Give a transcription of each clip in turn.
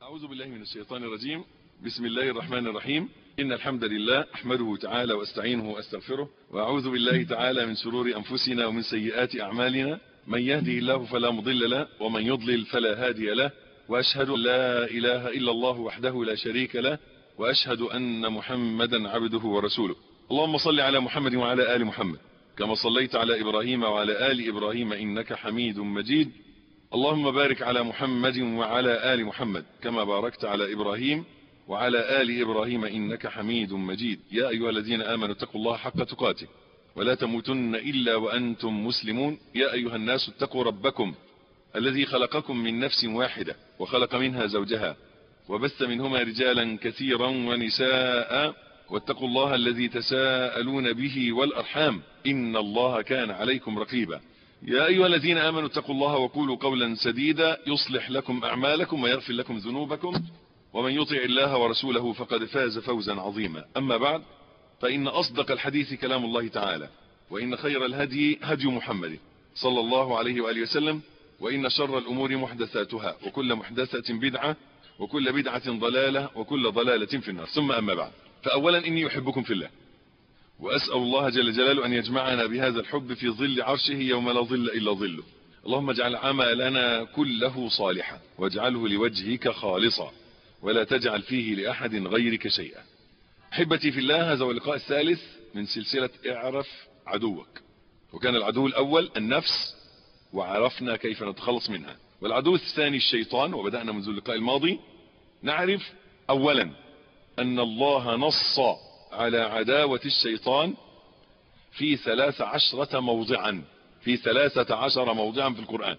أعوذ بالله من الشيطان الرجيم بسم الله الرحمن الرحيم إن الحمد لله أحمده تعالى واستعينه واستغفره وأعوذ بالله تعالى من شرور أنفسنا ومن سيئات أعمالنا من يهده الله فلا مضل له ومن يضلل فلا هادي له وأشهد أن لا إله إلا الله وحده لا شريك له وأشهد أن محمدا عبده ورسوله اللهم صل على محمد وعلى آل محمد كما صليت على إبراهيم وعلى آل إبراهيم إنك حميد مجيد اللهم بارك على محمد وعلى آل محمد كما باركت على إبراهيم وعلى آل إبراهيم إنك حميد مجيد يا أيها الذين آمنوا اتقوا الله حق تقاته ولا تموتن إلا وأنتم مسلمون يا أيها الناس اتقوا ربكم الذي خلقكم من نفس واحدة وخلق منها زوجها وبث منهما رجالا كثيرا ونساء واتقوا الله الذي تساءلون به والأرحام إن الله كان عليكم رقيبا يا أيها الذين آمنوا اتقوا الله وقولوا قولا سديدا يصلح لكم أعمالكم ويغفر لكم ذنوبكم ومن يطع الله ورسوله فقد فاز فوزا عظيما أما بعد فإن أصدق الحديث كلام الله تعالى وإن خير الهدي هدي محمد صلى الله عليه وآله وسلم وإن شر الأمور محدثاتها وكل محدثة بدعة وكل بدعة ضلالة وكل ضلالة في النار ثم أما بعد فأولا إني أحبكم في الله وأسأل الله جل جلاله أن يجمعنا بهذا الحب في ظل عرشه يوم لا ظل إلا ظله اللهم اجعل عملنا كله صالحا واجعله لوجهك خالصا ولا تجعل فيه لأحد غيرك شيئا احبتي في الله هذا هو اللقاء الثالث من سلسلة اعرف عدوك وكان العدو الأول النفس وعرفنا كيف نتخلص منها والعدو الثاني الشيطان وبدأنا منذ اللقاء الماضي نعرف أولا أن الله نص على عداوة الشيطان في ثلاث عشرة موضعا في ثلاثة عشر موضعا في القرآن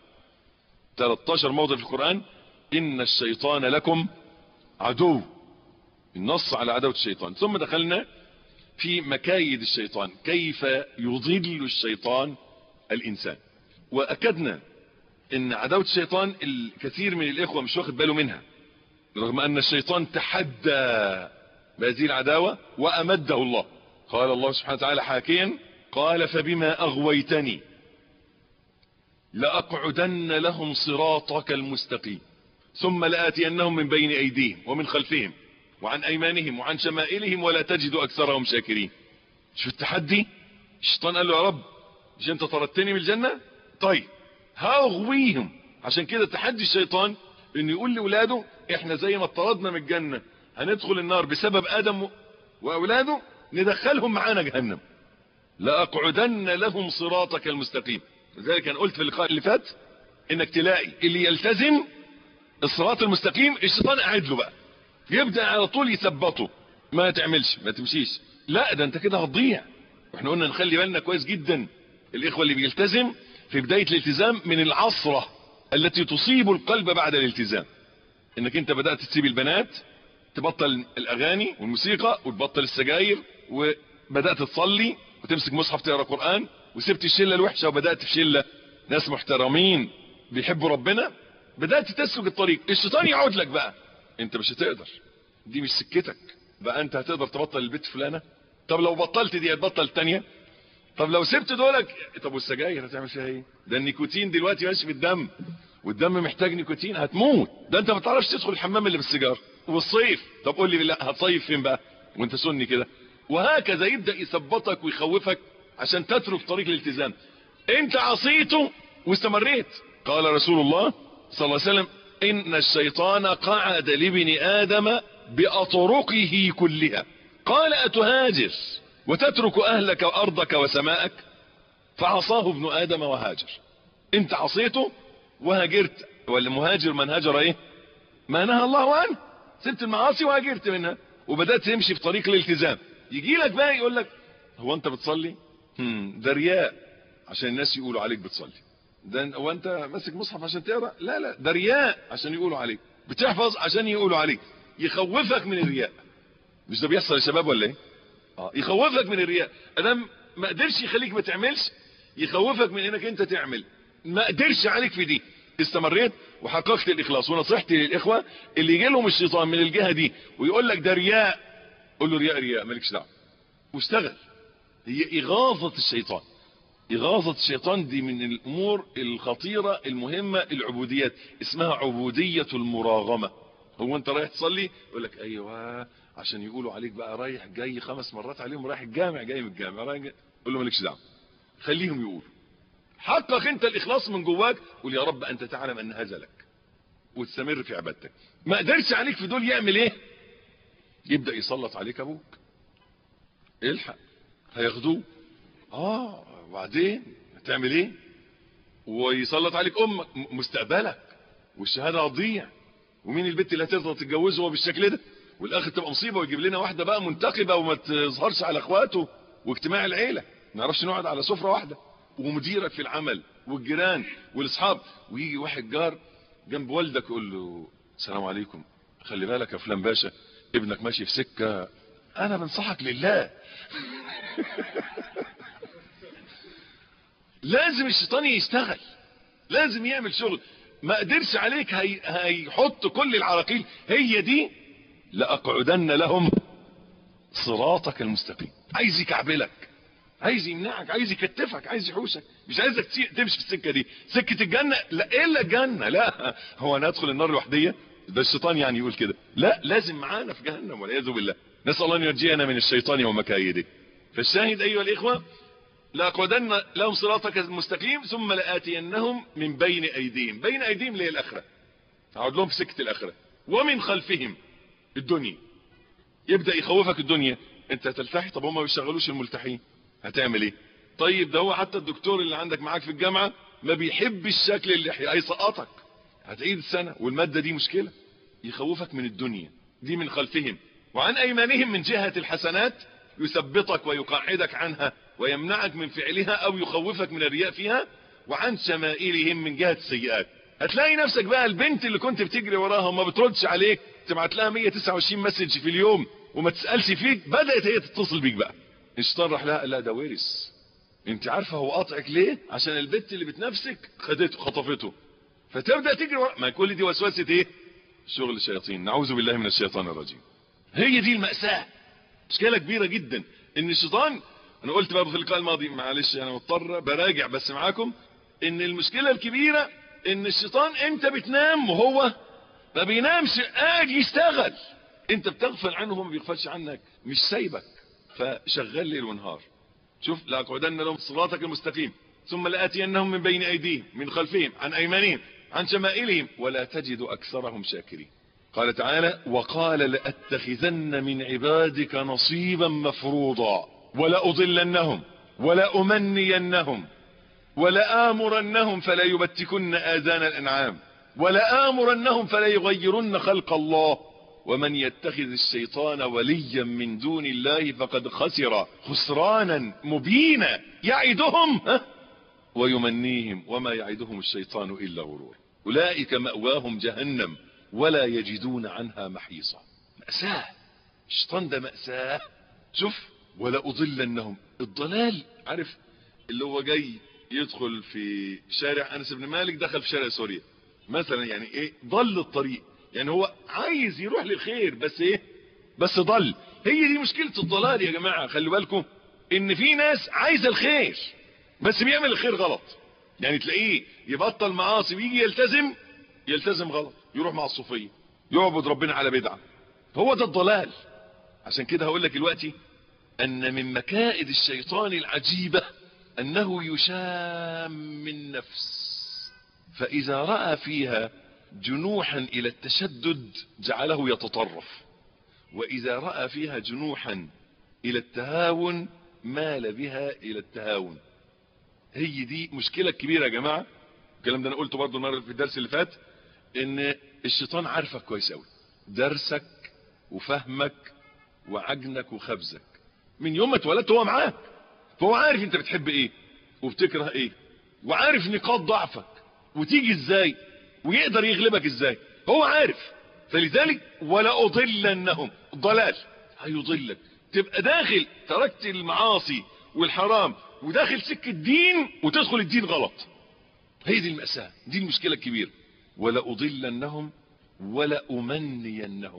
13 موضع في القرآن إن الشيطان لكم عدو النص على عداوة الشيطان ثم دخلنا في مكايد الشيطان كيف يضل الشيطان الإنسان وأكدنا ان عداوة الشيطان الكثير من الإخوة مش واخد باله منها رغم أن الشيطان تحدى بهذه العداوة وأمده الله قال الله سبحانه وتعالى حاكيا قال فبما أغويتني لأقعدن لهم صراطك المستقيم ثم لآتينهم من بين أيديهم ومن خلفهم وعن أيمانهم وعن شمائلهم ولا تجد أكثرهم شاكرين شو التحدي الشيطان قال له يا رب مش انت طردتني من الجنة طيب هاغويهم عشان كده تحدي الشيطان انه يقول لاولاده احنا زي ما اطردنا من الجنة هندخل النار بسبب ادم واولاده ندخلهم معانا جهنم لاقعدن لهم صراطك المستقيم لذلك انا قلت في اللقاء اللي فات انك تلاقي اللي يلتزم الصراط المستقيم الشيطان قاعد له بقى يبدا على طول يثبطه ما تعملش ما تمشيش لا ده انت كده هتضيع واحنا قلنا نخلي بالنا كويس جدا الاخوه اللي بيلتزم في بدايه الالتزام من العصره التي تصيب القلب بعد الالتزام انك انت بدات تسيب البنات تبطل الاغاني والموسيقى وتبطل السجاير وبدات تصلي وتمسك مصحف تقرا قران وسبت الشله الوحشه وبدات في شله ناس محترمين بيحبوا ربنا بدات تسلك الطريق الشيطان يقعد لك بقى انت مش هتقدر دي مش سكتك بقى انت هتقدر تبطل البيت فلانه طب لو بطلت دي هتبطل الثانيه طب لو سبت دولك طب والسجاير هتعمل فيها ايه ده النيكوتين دلوقتي ماشي في الدم والدم محتاج نيكوتين هتموت ده انت ما تعرفش تدخل الحمام اللي بالسيجاره والصيف طب قول لي لا هتصيف فين بقى وانت سني كده وهكذا يبدا يثبطك ويخوفك عشان تترك طريق الالتزام انت عصيته واستمريت قال رسول الله صلى الله عليه وسلم ان الشيطان قعد لابن ادم باطرقه كلها قال اتهاجر وتترك اهلك وارضك وسماءك فعصاه ابن ادم وهاجر انت عصيته وهاجرت والمهاجر من هاجر ايه ما نهى الله عنه سبت المعاصي وهاجرت منها وبدات تمشي في طريق الالتزام يجي لك بقى يقول لك هو انت بتصلي هم ده رياء عشان الناس يقولوا عليك بتصلي ده هو انت ماسك مصحف عشان تقرا لا لا ده رياء عشان يقولوا عليك بتحفظ عشان يقولوا عليك يخوفك من الرياء مش ده بيحصل يا شباب ولا ايه اه يخوفك من الرياء ادام ما قدرش يخليك ما تعملش يخوفك من انك انت تعمل ما قدرش عليك في دي استمريت وحققت الاخلاص ونصيحتي للاخوه اللي يجي لهم الشيطان من الجهه دي ويقول لك ده رياء قول له رياء رياء مالكش دعوه واشتغل هي اغاظه الشيطان إغاظة الشيطان دي من الأمور الخطيرة المهمة العبوديات اسمها عبودية المراغمة هو انت رايح تصلي يقول لك ايوه عشان يقولوا عليك بقى رايح جاي خمس مرات عليهم رايح الجامع جاي من الجامع رايح جاي. قول له مالكش دعوه خليهم يقولوا حقق انت الاخلاص من جواك قول يا رب انت تعلم ان هذا لك وتستمر في عبادتك ما قدرش عليك في دول يعمل ايه يبدا يسلط عليك ابوك الحق هياخدوه اه وبعدين هتعمل ايه ويسلط عليك امك مستقبلك والشهاده هتضيع ومين البنت اللي هترضى تتجوزه هو بالشكل ده والاخر تبقى مصيبه ويجيب لنا واحده بقى منتقبه وما تظهرش على اخواته واجتماع العيله ما نعرفش نقعد على سفره واحده ومديرك في العمل والجيران والاصحاب ويجي واحد جار جنب والدك يقول له السلام عليكم خلي بالك يا فلان باشا ابنك ماشي في سكه انا بنصحك لله لازم الشيطان يشتغل لازم يعمل شغل ما قدرش عليك هي... هيحط كل العراقيل هي دي لاقعدن لهم صراطك المستقيم عايز يكعبلك عايز يمنعك عايز يكتفك عايز يحوشك مش عايزك تمشي في السكه دي سكه الجنه لا الا الجنه لا هو انا ادخل النار لوحديه ده الشيطان يعني يقول كده لا لازم معانا في جهنم والعياذ بالله نسال الله ان ينجينا من الشيطان ومكايده فالشاهد ايها الاخوه لاقعدن لهم صراطك المستقيم ثم لاتينهم من بين ايديهم بين ايديهم اللي هي الاخره هقعد لهم في سكه الاخره ومن خلفهم الدنيا يبدا يخوفك الدنيا انت هتلتحي طب هم ما بيشغلوش الملتحين هتعمل ايه طيب ده هو حتى الدكتور اللي عندك معاك في الجامعه ما بيحبش شكل اللحيه هيسقطك هتعيد السنه والماده دي مشكله يخوفك من الدنيا دي من خلفهم وعن ايمانهم من جهه الحسنات يثبطك ويقعدك عنها ويمنعك من فعلها او يخوفك من الرياء فيها وعن شمائلهم من جهه السيئات هتلاقي نفسك بقى البنت اللي كنت بتجري وراها وما بتردش عليك تبعت لها 129 مسج في اليوم وما تسالش فيك بدات هي تتصل بيك بقى الشيطان راح لها لا ده ورث انت عارفه هو قاطعك ليه عشان البنت اللي بتنافسك خدته خطفته فتبدا تجري ورا ما كل دي وسوسه ايه شغل شياطين نعوذ بالله من الشيطان الرجيم هي دي المأساة مشكلة كبيرة جدا ان الشيطان انا قلت برضه في اللقاء الماضي معلش انا مضطر براجع بس معاكم ان المشكلة الكبيرة ان الشيطان انت بتنام وهو ما بينامش قاعد يشتغل انت بتغفل عنه وهو ما بيغفلش عنك مش سايبك فشغال ليل ونهار شوف لاقعدن لهم صراطك المستقيم ثم لاتينهم من بين ايديهم من خلفهم عن ايمانهم عن شمائلهم ولا تجد اكثرهم شاكرين قال تعالى وقال لاتخذن من عبادك نصيبا مفروضا ولاضلنهم ولامنينهم ولامرنهم فلا يبتكن اذان الانعام ولامرنهم فلا يغيرن خلق الله ومن يتخذ الشيطان وليا من دون الله فقد خسر خسرانا مبينا يعدهم ويمنيهم وما يعدهم الشيطان الا غرور اولئك ماواهم جهنم ولا يجدون عنها محيصا مأساة الشيطان ده مأساة شوف ولا أضلنهم الضلال عارف اللي هو جاي يدخل في شارع أنس بن مالك دخل في شارع سوريا مثلا يعني ايه ضل الطريق يعني هو عايز يروح للخير بس ايه بس ضل هي دي مشكلة الضلال يا جماعة خلي بالكم ان في ناس عايزة الخير بس بيعمل الخير غلط يعني تلاقيه يبطل معاصي ويجي يلتزم يلتزم غلط يروح مع الصوفية يعبد ربنا على بدعة هو ده الضلال عشان كده هقول لك دلوقتي ان من مكائد الشيطان العجيبة انه يشام النفس فاذا رأى فيها جنوحا الى التشدد جعله يتطرف واذا رأى فيها جنوحا الى التهاون مال بها الى التهاون هي دي مشكلة كبيرة يا جماعة الكلام ده انا قلته برضه النهارده في الدرس اللي فات ان الشيطان عارفك كويس قوي درسك وفهمك وعجنك وخبزك من يوم ما اتولدت هو معاك فهو عارف انت بتحب ايه وبتكره ايه وعارف نقاط ضعفك وتيجي ازاي ويقدر يغلبك ازاي هو عارف فلذلك ولا اضلنهم ضلال هيضلك تبقى داخل تركت المعاصي والحرام وداخل سكة دين وتدخل الدين غلط هي دي المأساة دي المشكلة الكبيرة ولا أضلنهم ولا أمنينهم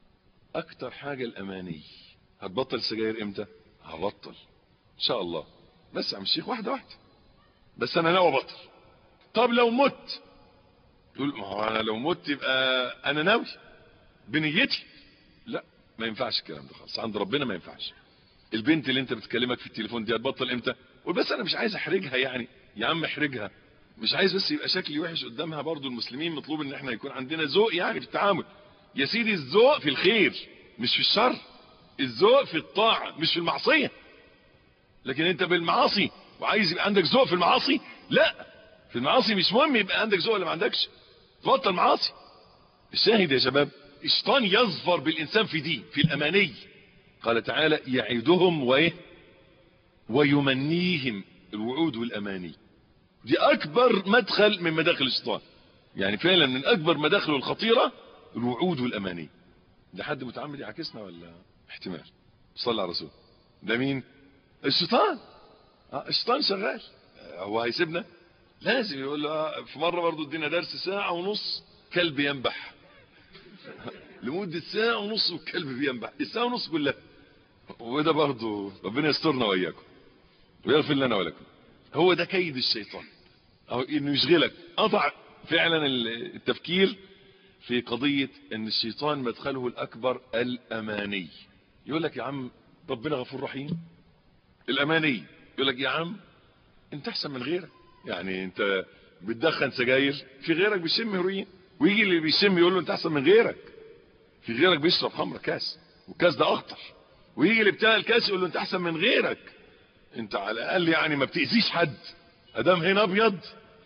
أكتر حاجة الأماني هتبطل سجاير إمتى هبطل إن شاء الله بس يا عم الشيخ واحدة واحدة بس أنا ناوي أبطل طب لو مت تقول ما هو أنا لو مت يبقى أنا ناوي بنيتي لا ما ينفعش الكلام ده خالص عند ربنا ما ينفعش البنت اللي انت بتكلمك في التليفون دي هتبطل امتى وبس انا مش عايز احرجها يعني يا عم احرجها مش عايز بس يبقى شكلي وحش قدامها برضو المسلمين مطلوب ان احنا يكون عندنا ذوق يعني في التعامل يا سيدي الذوق في الخير مش في الشر الذوق في الطاعة مش في المعصية لكن انت بالمعاصي وعايز يبقى عندك ذوق في المعاصي لا في المعاصي مش مهم يبقى عندك ذوق ولا ما عندكش تبطل معاصي الشاهد يا شباب الشيطان يظفر بالانسان في دي في الاماني قال تعالى يعدهم وايه ويمنيهم الوعود والاماني دي اكبر مدخل من مداخل الشيطان يعني فعلا من اكبر مداخله الخطيرة الوعود والاماني ده حد متعمد يعكسنا ولا احتمال صلى على الرسول ده مين الشيطان اه الشيطان شغال هو هيسيبنا لازم يقول له في مرة برضو ادينا درس ساعة ونص كلب ينبح لمدة ساعة ونص والكلب بينبح الساعة ونص كلها وده برضو ربنا يسترنا وإياكم ويغفر لنا ولكم هو ده كيد الشيطان أو انه يشغلك قطع فعلا التفكير في قضية ان الشيطان مدخله الاكبر الاماني يقول لك يا عم ربنا غفور رحيم الاماني يقول لك يا عم انت احسن من غيرك يعني انت بتدخن سجاير في غيرك بيشم هيروين ويجي اللي بيشم يقول له انت احسن من غيرك في غيرك بيشرب خمره كاس والكاس ده اخطر ويجي اللي بتاع الكاس يقول له انت احسن من غيرك انت على الاقل يعني ما بتاذيش حد ادام هنا ابيض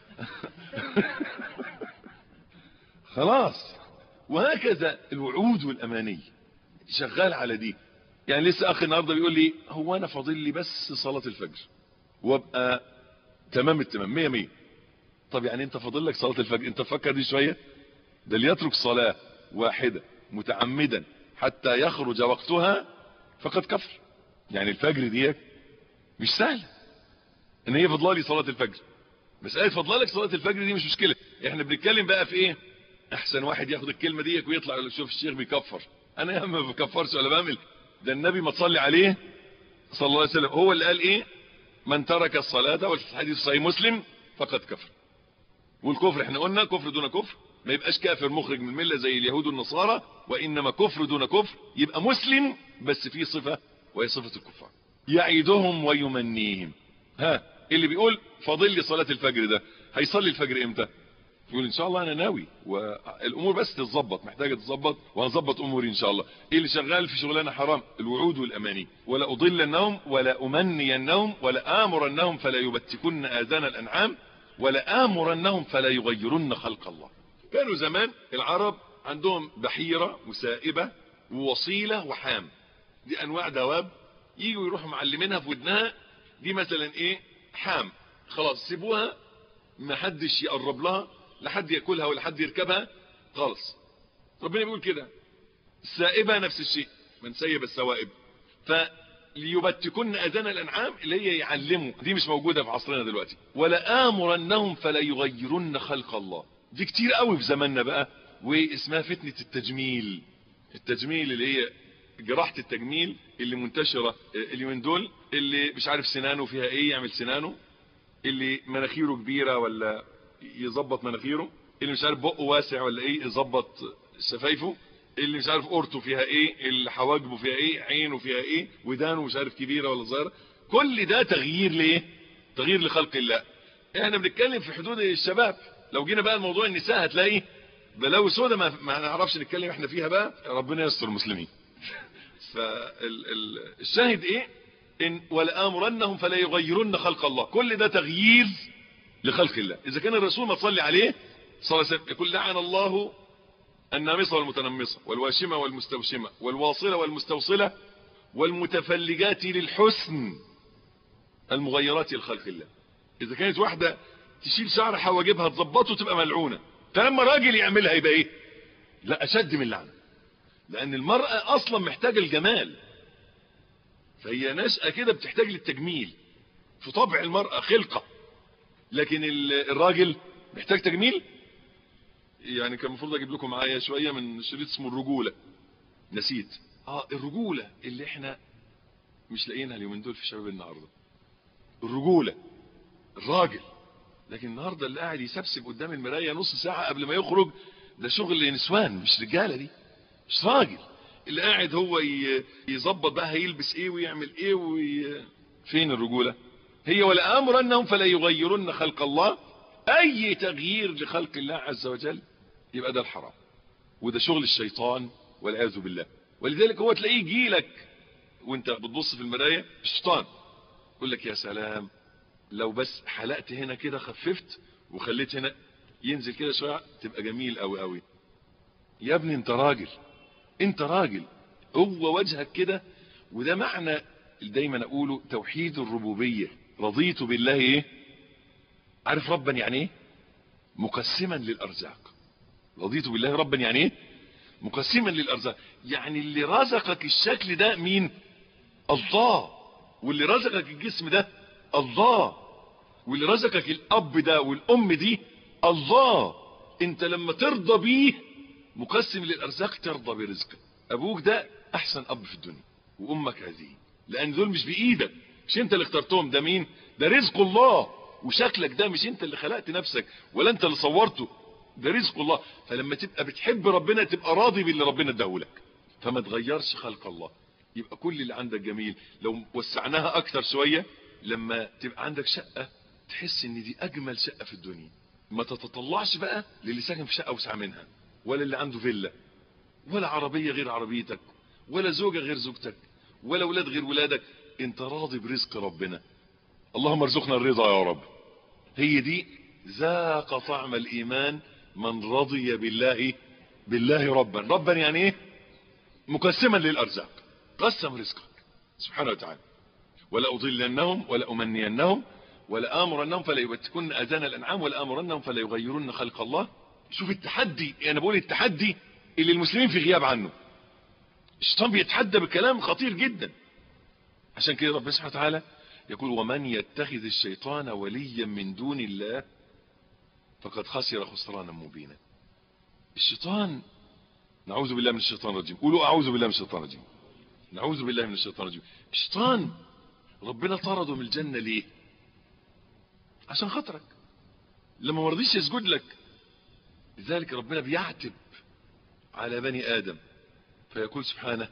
خلاص وهكذا الوعود والاماني شغال على دي يعني لسه اخي النهارده بيقول لي هو انا فاضل لي بس صلاه الفجر وابقى تمام التمام 100 100 طب يعني انت فاضل لك صلاه الفجر انت فكر دي شويه ده اللي يترك صلاه واحده متعمدا حتى يخرج وقتها فقد كفر يعني الفجر دي مش سهله ان هي فضلها لي صلاه الفجر مساله فضلها لك صلاه الفجر دي مش مشكله احنا بنتكلم بقى في ايه احسن واحد ياخد الكلمه دي ويطلع يقول شوف الشيخ بيكفر انا يا ما بكفرش ولا بعمل ده النبي ما تصلي عليه صلى الله عليه وسلم هو اللي قال ايه من ترك الصلاه والحديث صحيح مسلم فقد كفر والكفر احنا قلنا كفر دون كفر ما يبقاش كافر مخرج من المله زي اليهود والنصارى وانما كفر دون كفر يبقى مسلم بس فيه صفه وهي صفه الكفار يعيدهم ويمنيهم ها اللي بيقول فاضل لي صلاه الفجر ده هيصلي الفجر امتى يقول ان شاء الله انا ناوي والامور بس تتظبط محتاجه تتظبط وهنظبط اموري ان شاء الله ايه اللي شغال في شغلانه حرام الوعود والاماني ولا اضلنهم ولا امنينهم ولا امرنهم فلا يبتكن اذان الانعام ولا امرنهم فلا يغيرن خلق الله كانوا زمان العرب عندهم بحيره وسائبه ووصيله وحام دي انواع دواب يجوا يروحوا معلمينها في ودنها دي مثلا ايه حام خلاص سيبوها ما حدش يقرب لها لا حد ياكلها ولا حد يركبها خالص ربنا بيقول كده السائبه نفس الشيء من سيب السوائب فليبتكن اذان الانعام اللي هي يعلموا دي مش موجوده في عصرنا دلوقتي ولا امرنهم فلا يغيرن خلق الله دي كتير قوي في زماننا بقى واسمها فتنه التجميل التجميل اللي هي جراحه التجميل اللي منتشره اليومين دول اللي مش عارف سنانه فيها ايه يعمل سنانه اللي مناخيره كبيره ولا يظبط مناخيره اللي مش عارف بقه واسع ولا ايه يظبط شفايفه اللي مش عارف قرطه فيها ايه اللي حواجبه فيها ايه عينه فيها ايه ودانه مش عارف كبيره ولا صغيره كل ده تغيير ليه تغيير لخلق الله احنا بنتكلم في حدود الشباب لو جينا بقى الموضوع النساء هتلاقي بلاوي سودا ما, ما نعرفش نتكلم احنا فيها بقى ربنا يستر المسلمين فالشاهد ايه ان ولا امرنهم فلا يغيرن خلق الله كل ده تغيير لخلق الله اذا كان الرسول ما تصلي عليه صلى الله عليه وسلم يقول لعن الله النامصة والمتنمصة والواشمة والمستوشمة والواصلة والمستوصلة والمتفلجات للحسن المغيرات لخلق الله اذا كانت واحدة تشيل شعر حواجبها تظبطه تبقى ملعونة فلما راجل يعملها يبقى ايه لا اشد من اللعنة لان المرأة اصلا محتاجة الجمال فهي نشأة كده بتحتاج للتجميل في طبع المرأة خلقة لكن الراجل محتاج تجميل يعني كان المفروض اجيب لكم معايا شويه من شريط اسمه الرجوله نسيت اه الرجوله اللي احنا مش لاقيينها اليومين دول في شباب النهارده الرجوله الراجل لكن النهارده اللي قاعد يسبسب قدام المرايه نص ساعه قبل ما يخرج ده شغل نسوان مش رجاله دي مش راجل اللي قاعد هو ي- يظبط بقى هيلبس ايه ويعمل ايه وي... فين الرجولة هي ولا امرنهم فلا يغيرن خلق الله اي تغيير لخلق الله عز وجل يبقى ده الحرام وده شغل الشيطان والعياذ بالله ولذلك هو تلاقيه يجي لك وانت بتبص في المرايه الشيطان يقول لك يا سلام لو بس حلقت هنا كده خففت وخليت هنا ينزل كده شويه تبقى جميل قوي قوي يا ابني انت راجل انت راجل هو وجهك كده وده معنى دايما اقوله توحيد الربوبيه رضيت بالله ايه عارف ربا يعني ايه مقسما للارزاق رضيت بالله ربا يعني ايه مقسما للارزاق يعني اللي رزقك الشكل ده مين الله واللي رزقك الجسم ده الله واللي رزقك الاب ده والام دي الله انت لما ترضى بيه مقسم للارزاق ترضى برزقه ابوك ده احسن اب في الدنيا وامك هذه لان دول مش بايدك مش انت اللي اخترتهم ده مين ده رزق الله وشكلك ده مش انت اللي خلقت نفسك ولا انت اللي صورته ده رزق الله فلما تبقى بتحب ربنا تبقى راضي باللي ربنا اداهولك فما تغيرش خلق الله يبقى كل اللي عندك جميل لو وسعناها اكتر شوية لما تبقى عندك شقة تحس ان دي اجمل شقة في الدنيا ما تتطلعش بقى للي ساكن في شقة اوسع منها ولا اللي عنده فيلا ولا عربية غير عربيتك ولا زوجة غير زوجتك ولا ولاد غير ولادك انت راضي برزق ربنا اللهم ارزقنا الرضا يا رب هي دي ذاق طعم الايمان من رضي بالله بالله ربا ربا يعني ايه مقسما للارزاق قسم رزقك سبحانه وتعالى ولا اضلنهم ولا امنينهم ولا امرنهم فلا يبتكن اذان الانعام ولا امرنهم فلا يغيرن خلق الله شوف التحدي انا بقول التحدي اللي المسلمين في غياب عنه الشيطان بيتحدى بكلام خطير جدا عشان كده ربنا سبحانه وتعالى يقول ومن يتخذ الشيطان وليا من دون الله فقد خسر خسرانا مبينا الشيطان نعوذ بالله من الشيطان الرجيم قولوا اعوذ بالله من الشيطان الرجيم نعوذ بالله من الشيطان الرجيم الشيطان ربنا طرده من الجنة ليه عشان خاطرك لما ما رضيش يسجد لك لذلك ربنا بيعتب على بني آدم فيقول سبحانه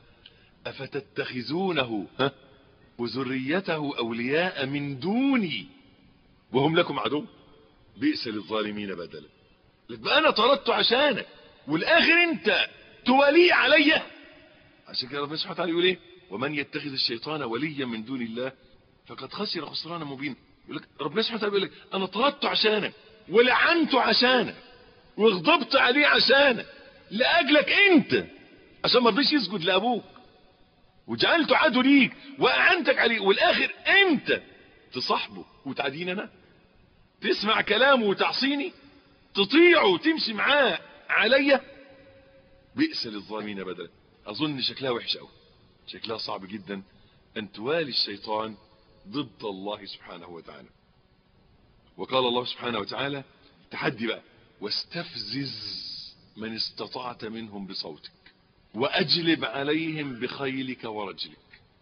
أفتتخذونه ها وذريته أولياء من دوني وهم لكم عدو بئس للظالمين بدلا يبقى أنا طردته عشانك والآخر أنت تواليه عليا عشان كده ربنا سبحانه وتعالى يقول ايه ومن يتخذ الشيطان وليا من دون الله فقد خسر خسرانا مبينا يقول لك ربنا سبحانه وتعالى يقول لك انا طردته عشانك ولعنته عشانك وغضبت عليه عشانك لاجلك انت عشان ما رضيش يسجد لابوك وجعلته عدو ليك واعنتك عليه والاخر انت تصاحبه وتعديني انا تسمع كلامه وتعصيني تطيعه وتمشي معاه عليا بئس للظالمين بدلا اظن شكلها وحش قوي شكلها صعب جدا ان توالي الشيطان ضد الله سبحانه وتعالى وقال الله سبحانه وتعالى تحدي بقى واستفزز من استطعت منهم بصوتك واجلب عليهم بخيلك ورجلك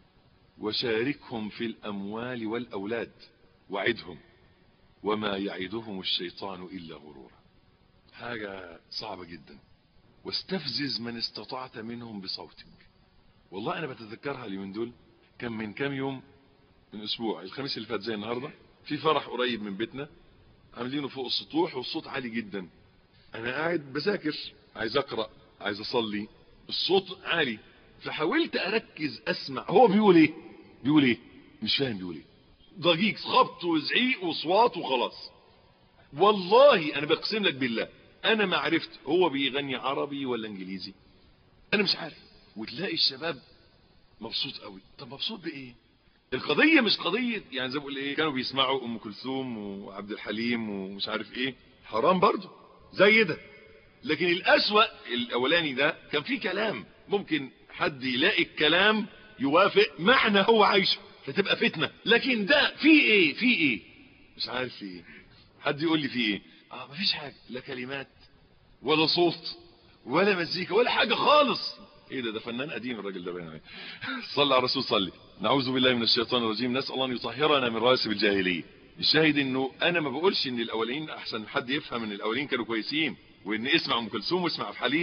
وشاركهم في الاموال والاولاد وعدهم وما يعدهم الشيطان الا غرورا حاجة صعبة جدا واستفزز من استطعت منهم بصوتك والله انا بتذكرها اليومين دول كان من كام يوم من اسبوع الخميس اللي فات زي النهارده في فرح قريب من بيتنا عاملينه فوق السطوح والصوت عالي جدا انا قاعد بذاكر عايز اقرا عايز اصلي الصوت عالي فحاولت اركز اسمع هو بيقول ايه بيقول ايه مش فاهم بيقول ايه ضجيج خبط وزعيق وصوات وخلاص والله انا بقسم لك بالله انا ما عرفت هو بيغني عربي ولا انجليزي انا مش عارف وتلاقي الشباب مبسوط قوي طب مبسوط بايه القضية مش قضية يعني زي ما بقول ايه كانوا بيسمعوا ام كلثوم وعبد الحليم ومش عارف ايه حرام برضه زي ده لكن الاسوأ الاولاني ده كان فيه كلام ممكن حد يلاقي الكلام يوافق معنى هو عايشه فتبقى فتنة لكن ده فيه ايه فيه ايه مش عارف فيه ايه حد يقول لي فيه ايه اه مفيش حاجة لا كلمات ولا صوت ولا مزيكا ولا حاجة خالص ايه ده ده فنان قديم الراجل ده باين عليه صلى على الرسول صلي نعوذ بالله من الشيطان الرجيم نسال الله ان يطهرنا من رواسب الجاهليه الشاهد انه انا ما بقولش ان الاولين احسن حد يفهم ان الاولين كانوا كويسين وان اسمع ام كلثوم واسمع عبد الحليم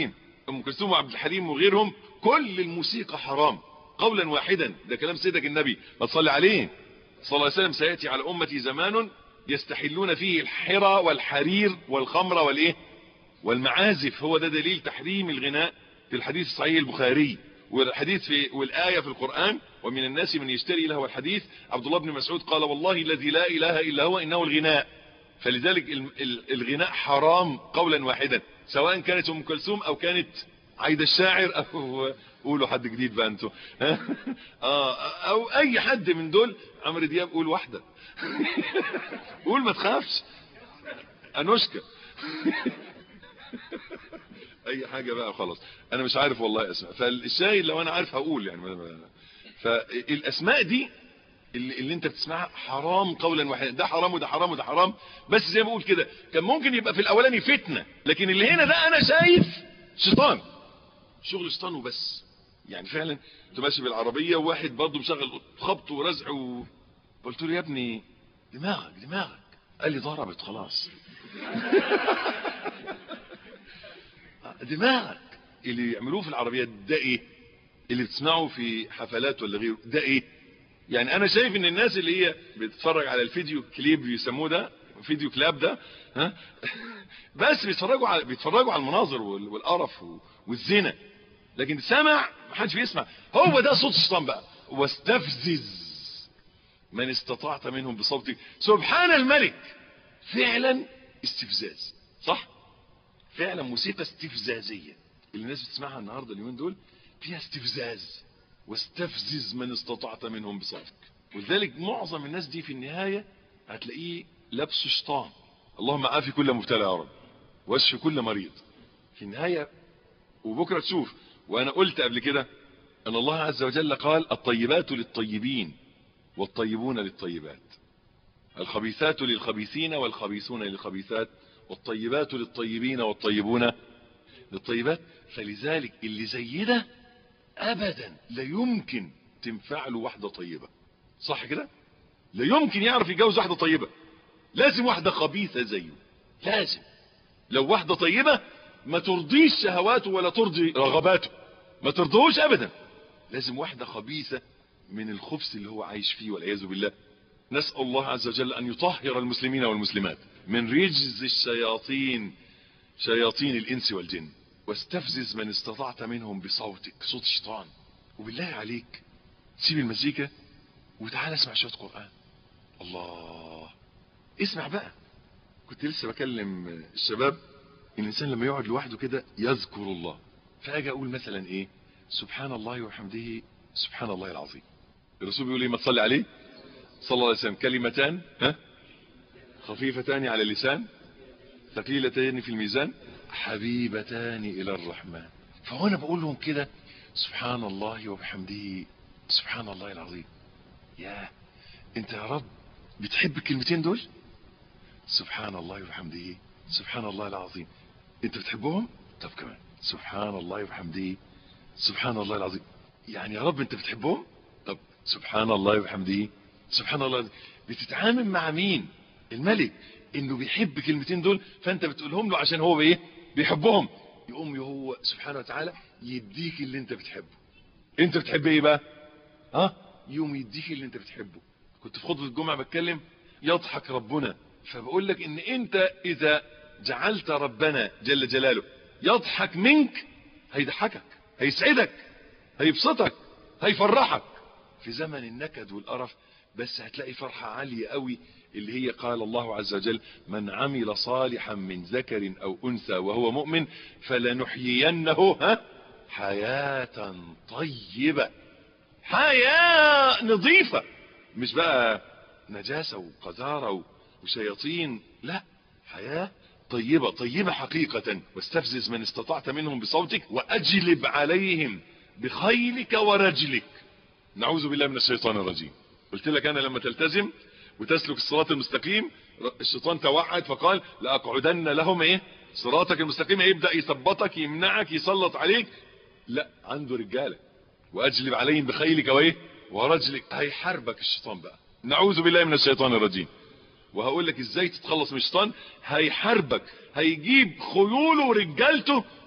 ام كلثوم وعبد الحليم وغيرهم كل الموسيقى حرام قولا واحدا ده كلام سيدك النبي ما تصلي عليه صلى الله عليه وسلم سياتي على امتي زمان يستحلون فيه الحرى والحرير والخمر والايه والمعازف هو ده دليل تحريم الغناء في الحديث الصحيح البخاري والحديث في والايه في القران ومن الناس من يشتري له الحديث عبد الله بن مسعود قال والله الذي لا اله الا هو انه الغناء فلذلك الغناء حرام قولا واحدا سواء كانت ام كلثوم او كانت عايده الشاعر او قولوا حد جديد بقى انتوا اه او اي حد من دول عمرو دياب قول واحده قول ما تخافش انوشكا اي حاجه بقى خلاص انا مش عارف والله اسماء فالشاهد لو انا عارف هقول يعني فالاسماء دي اللي, اللي انت بتسمعها حرام قولا واحدا ده حرام وده حرام وده حرام بس زي ما بقول كده كان ممكن يبقى في الاولاني فتنه لكن اللي هنا ده انا شايف شيطان شغل شيطان وبس يعني فعلا كنت ماشي بالعربيه وواحد برضه مشغل خبط ورزع و... قلت له يا ابني دماغك دماغك قال لي ضربت خلاص دماغك اللي يعملوه في العربيات ده ايه اللي بتسمعه في حفلات ولا غيره ده ايه يعني انا شايف ان الناس اللي هي بتتفرج على الفيديو كليب بيسموه ده فيديو كلاب ده ها بس بيتفرجوا على بيتفرجوا على المناظر والقرف والزنا لكن سمع ما حدش بيسمع هو ده صوت الشيطان بقى واستفزز من استطعت منهم بصوتك سبحان الملك فعلا استفزاز صح فعلا موسيقى استفزازيه اللي الناس بتسمعها النهارده اليومين دول فيها استفزاز واستفزز من استطعت منهم بصوتك ولذلك معظم الناس دي في النهايه هتلاقيه لابسه شيطان اللهم عافي كل مبتلى يا رب واشف كل مريض في النهايه وبكره تشوف وانا قلت قبل كده ان الله عز وجل قال الطيبات للطيبين والطيبون للطيبات الخبيثات للخبيثين والخبيثون للخبيثات والطيبات للطيبين والطيبون للطيبات فلذلك اللي زي ده ابدا لا يمكن تنفع له واحده طيبه صح كده لا يمكن يعرف يتجوز واحده طيبه لازم واحده خبيثه زيه لازم لو واحده طيبه ما ترضيش شهواته ولا ترضي رغباته ما ترضوش ابدا لازم واحده خبيثه من الخبث اللي هو عايش فيه والعياذ بالله نسال الله عز وجل ان يطهر المسلمين والمسلمات من رجز الشياطين شياطين الانس والجن واستفزز من استطعت منهم بصوتك صوت الشيطان وبالله عليك سيب المزيكا وتعال اسمع شويه قران الله اسمع بقى كنت لسه بكلم الشباب الانسان لما يقعد لوحده كده يذكر الله فاجي اقول مثلا ايه سبحان الله وحمده سبحان الله العظيم الرسول بيقول ايه ما تصلي عليه صلى الله عليه وسلم كلمتان ها خفيفتان على اللسان ثقيلتان في الميزان حبيبتان الى الرحمن فهو انا بقول لهم كده سبحان الله وبحمده سبحان الله العظيم يا انت يا رب بتحب الكلمتين دول سبحان الله وبحمده سبحان الله العظيم انت بتحبهم طب كمان سبحان الله وبحمده سبحان الله العظيم يعني يا رب انت بتحبهم طب سبحان الله وبحمده سبحان الله العظيم. بتتعامل مع مين الملك انه بيحب كلمتين دول فانت بتقولهم له عشان هو بايه بيحبهم يقوم هو سبحانه وتعالى يديك اللي انت بتحبه انت بتحب ايه بقى ها يوم يديك اللي انت بتحبه كنت في خطبه الجمعه بتكلم يضحك ربنا فبقول لك ان انت اذا جعلت ربنا جل جلاله يضحك منك هيضحكك هيسعدك هيبسطك هيفرحك في زمن النكد والقرف بس هتلاقي فرحة عالية قوي اللي هي قال الله عز وجل من عمل صالحا من ذكر او انثى وهو مؤمن فلنحيينه ها حياة طيبة حياة نظيفة مش بقى نجاسة وقذارة وشياطين لا حياة طيبة طيبة حقيقة واستفزز من استطعت منهم بصوتك واجلب عليهم بخيلك ورجلك نعوذ بالله من الشيطان الرجيم قلت لك انا لما تلتزم وتسلك الصراط المستقيم الشيطان توعد فقال لاقعدن لهم ايه صراطك المستقيم يبدا يثبطك يمنعك يسلط عليك لا عنده رجاله واجلب عليهم بخيلك وايه ورجلك هيحاربك الشيطان بقى نعوذ بالله من الشيطان الرجيم وهقول لك ازاي تتخلص من الشيطان هيحاربك هيجيب خيوله ورجالته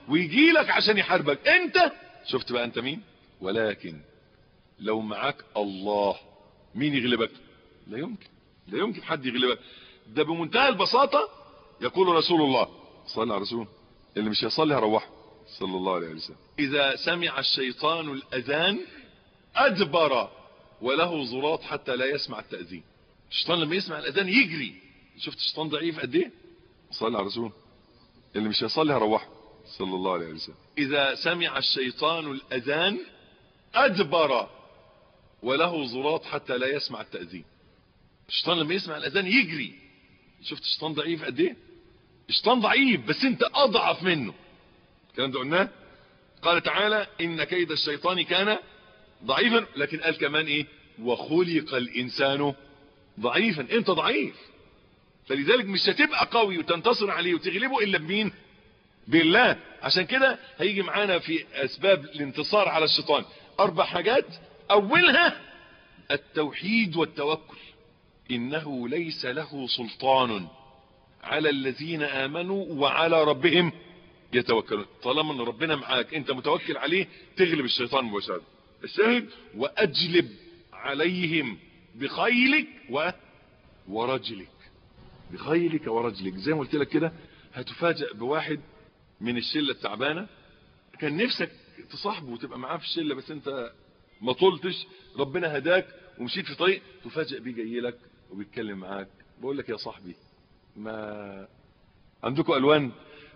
ويجي لك عشان يحاربك انت شفت بقى انت مين ولكن لو معاك الله مين يغلبك لا يمكن لا يمكن حد يغلبك ده بمنتهى البساطة يقول رسول الله صلى على رسول اللي مش يصلي هروحه صلى الله عليه وسلم اذا سمع الشيطان الاذان ادبر وله زراط حتى لا يسمع التأذين الشيطان لما يسمع الاذان يجري شفت الشيطان ضعيف قد ايه صلى على رسول اللي مش يصلي هروحه صلى الله عليه وسلم اذا سمع الشيطان الاذان ادبر وله زراط حتى لا يسمع التأذين الشيطان لما يسمع الاذان يجري شفت الشيطان ضعيف قد ايه الشيطان ضعيف بس انت اضعف منه الكلام ده قلناه قال تعالى ان كيد الشيطان كان ضعيفا لكن قال كمان ايه وخلق الانسان ضعيفا انت ضعيف فلذلك مش هتبقى قوي وتنتصر عليه وتغلبه الا بمين بالله عشان كده هيجي معانا في اسباب الانتصار على الشيطان اربع حاجات اولها التوحيد والتوكل انه ليس له سلطان على الذين امنوا وعلى ربهم يتوكلون طالما ان ربنا معاك انت متوكل عليه تغلب الشيطان مباشره الشاهد واجلب عليهم بخيلك و... ورجلك بخيلك ورجلك زي ما قلت لك كده هتفاجئ بواحد من الشله التعبانه كان نفسك تصاحبه وتبقى معاه في الشله بس انت ما طولتش ربنا هداك ومشيت في طريق تفاجئ بيه جاي لك وبيتكلم معاك بقول لك يا صاحبي ما عندكم الوان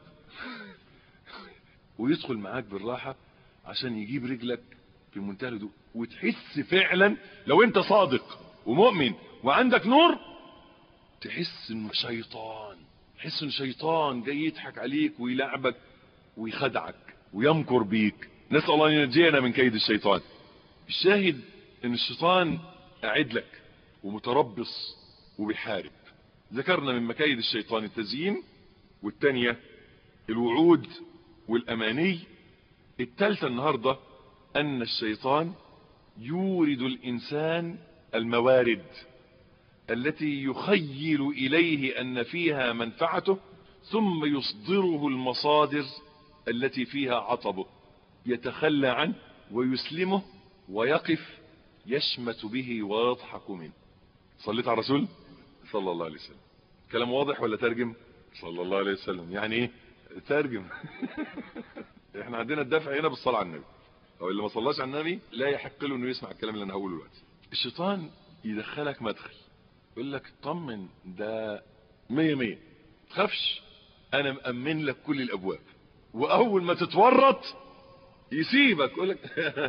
ويدخل معاك بالراحه عشان يجيب رجلك في منتهى الهدوء وتحس فعلا لو انت صادق ومؤمن وعندك نور تحس انه شيطان تحس انه شيطان جاي يضحك عليك ويلعبك ويخدعك ويمكر بيك نسال الله ان ينجينا من كيد الشيطان الشاهد ان الشيطان قاعد لك ومتربص وبيحارب ذكرنا من مكايد الشيطان التزيين والتانية الوعود والاماني التالتة النهاردة ان الشيطان يورد الانسان الموارد التي يخيل اليه ان فيها منفعته ثم يصدره المصادر التي فيها عطبه يتخلى عنه ويسلمه ويقف يشمت به ويضحك منه صليت على الرسول صلى الله عليه وسلم كلام واضح ولا ترجم صلى الله عليه وسلم يعني ايه ترجم احنا عندنا الدفع هنا بالصلاة على النبي او اللي ما صلاش على النبي لا يحق له انه يسمع الكلام اللي انا هقوله دلوقتي الشيطان يدخلك مدخل يقول لك طمن ده مية مية تخافش انا مأمن لك كل الابواب واول ما تتورط يسيبك يقول لك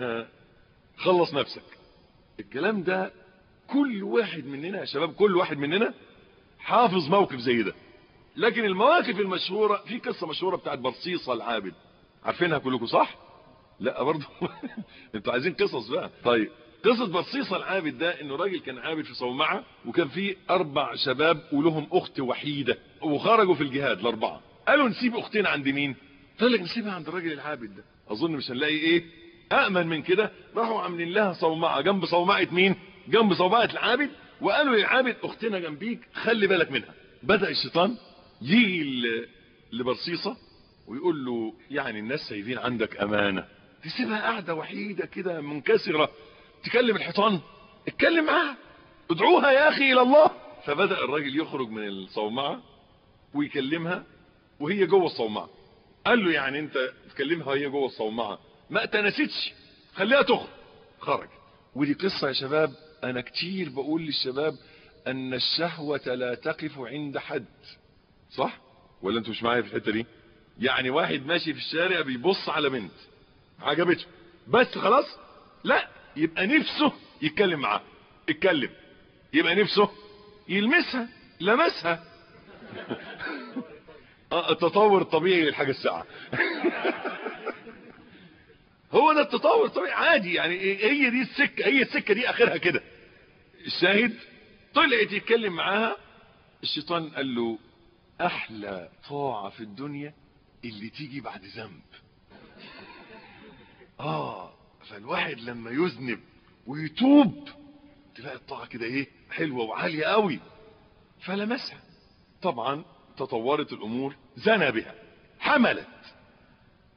خلص نفسك الكلام ده كل واحد مننا يا شباب كل واحد مننا حافظ موقف زي ده لكن المواقف المشهورة في قصة مشهورة بتاعت برصيصة العابد عارفينها كلكم صح لا برضه انتوا عايزين قصص بقى طيب قصة برصيصة العابد ده انه راجل كان عابد في صومعة وكان في اربع شباب ولهم اخت وحيدة وخرجوا في الجهاد الاربعة قالوا نسيب اختين عند مين قال لك نسيبها عند الراجل العابد ده اظن مش هنلاقي ايه امن من كده راحوا عاملين لها صومعة جنب صومعة مين جنب صومعة العابد وقالوا للعابد اختنا جنبيك خلي بالك منها بدأ الشيطان يجي لبرصيصة ويقول له يعني الناس سايبين عندك امانة تسيبها قاعدة وحيدة كده منكسرة تكلم الحيطان اتكلم معاها ادعوها يا اخي الى الله فبدأ الراجل يخرج من الصومعة ويكلمها وهي جوه الصومعة قال له يعني انت تكلمها وهي جوه الصومعة ما تنستش خليها تخرج خرج ودي قصة يا شباب انا كتير بقول للشباب ان الشهوة لا تقف عند حد صح ولا انتوا مش معايا في الحتة دي يعني واحد ماشي في الشارع بيبص على بنت عجبته بس خلاص لا يبقى نفسه يتكلم معاها اتكلم يبقى نفسه يلمسها لمسها التطور الطبيعي للحاجة الساعة هو ده التطور الطبيعي عادي يعني هي دي السكة هي السكة دي اخرها كده الشاهد طلعت يتكلم معاها الشيطان قال له احلى طاعة في الدنيا اللي تيجي بعد ذنب اه فالواحد لما يذنب ويتوب تلاقي الطاعة كده ايه حلوة وعالية قوي فلمسها طبعا تطورت الامور زنى بها حملت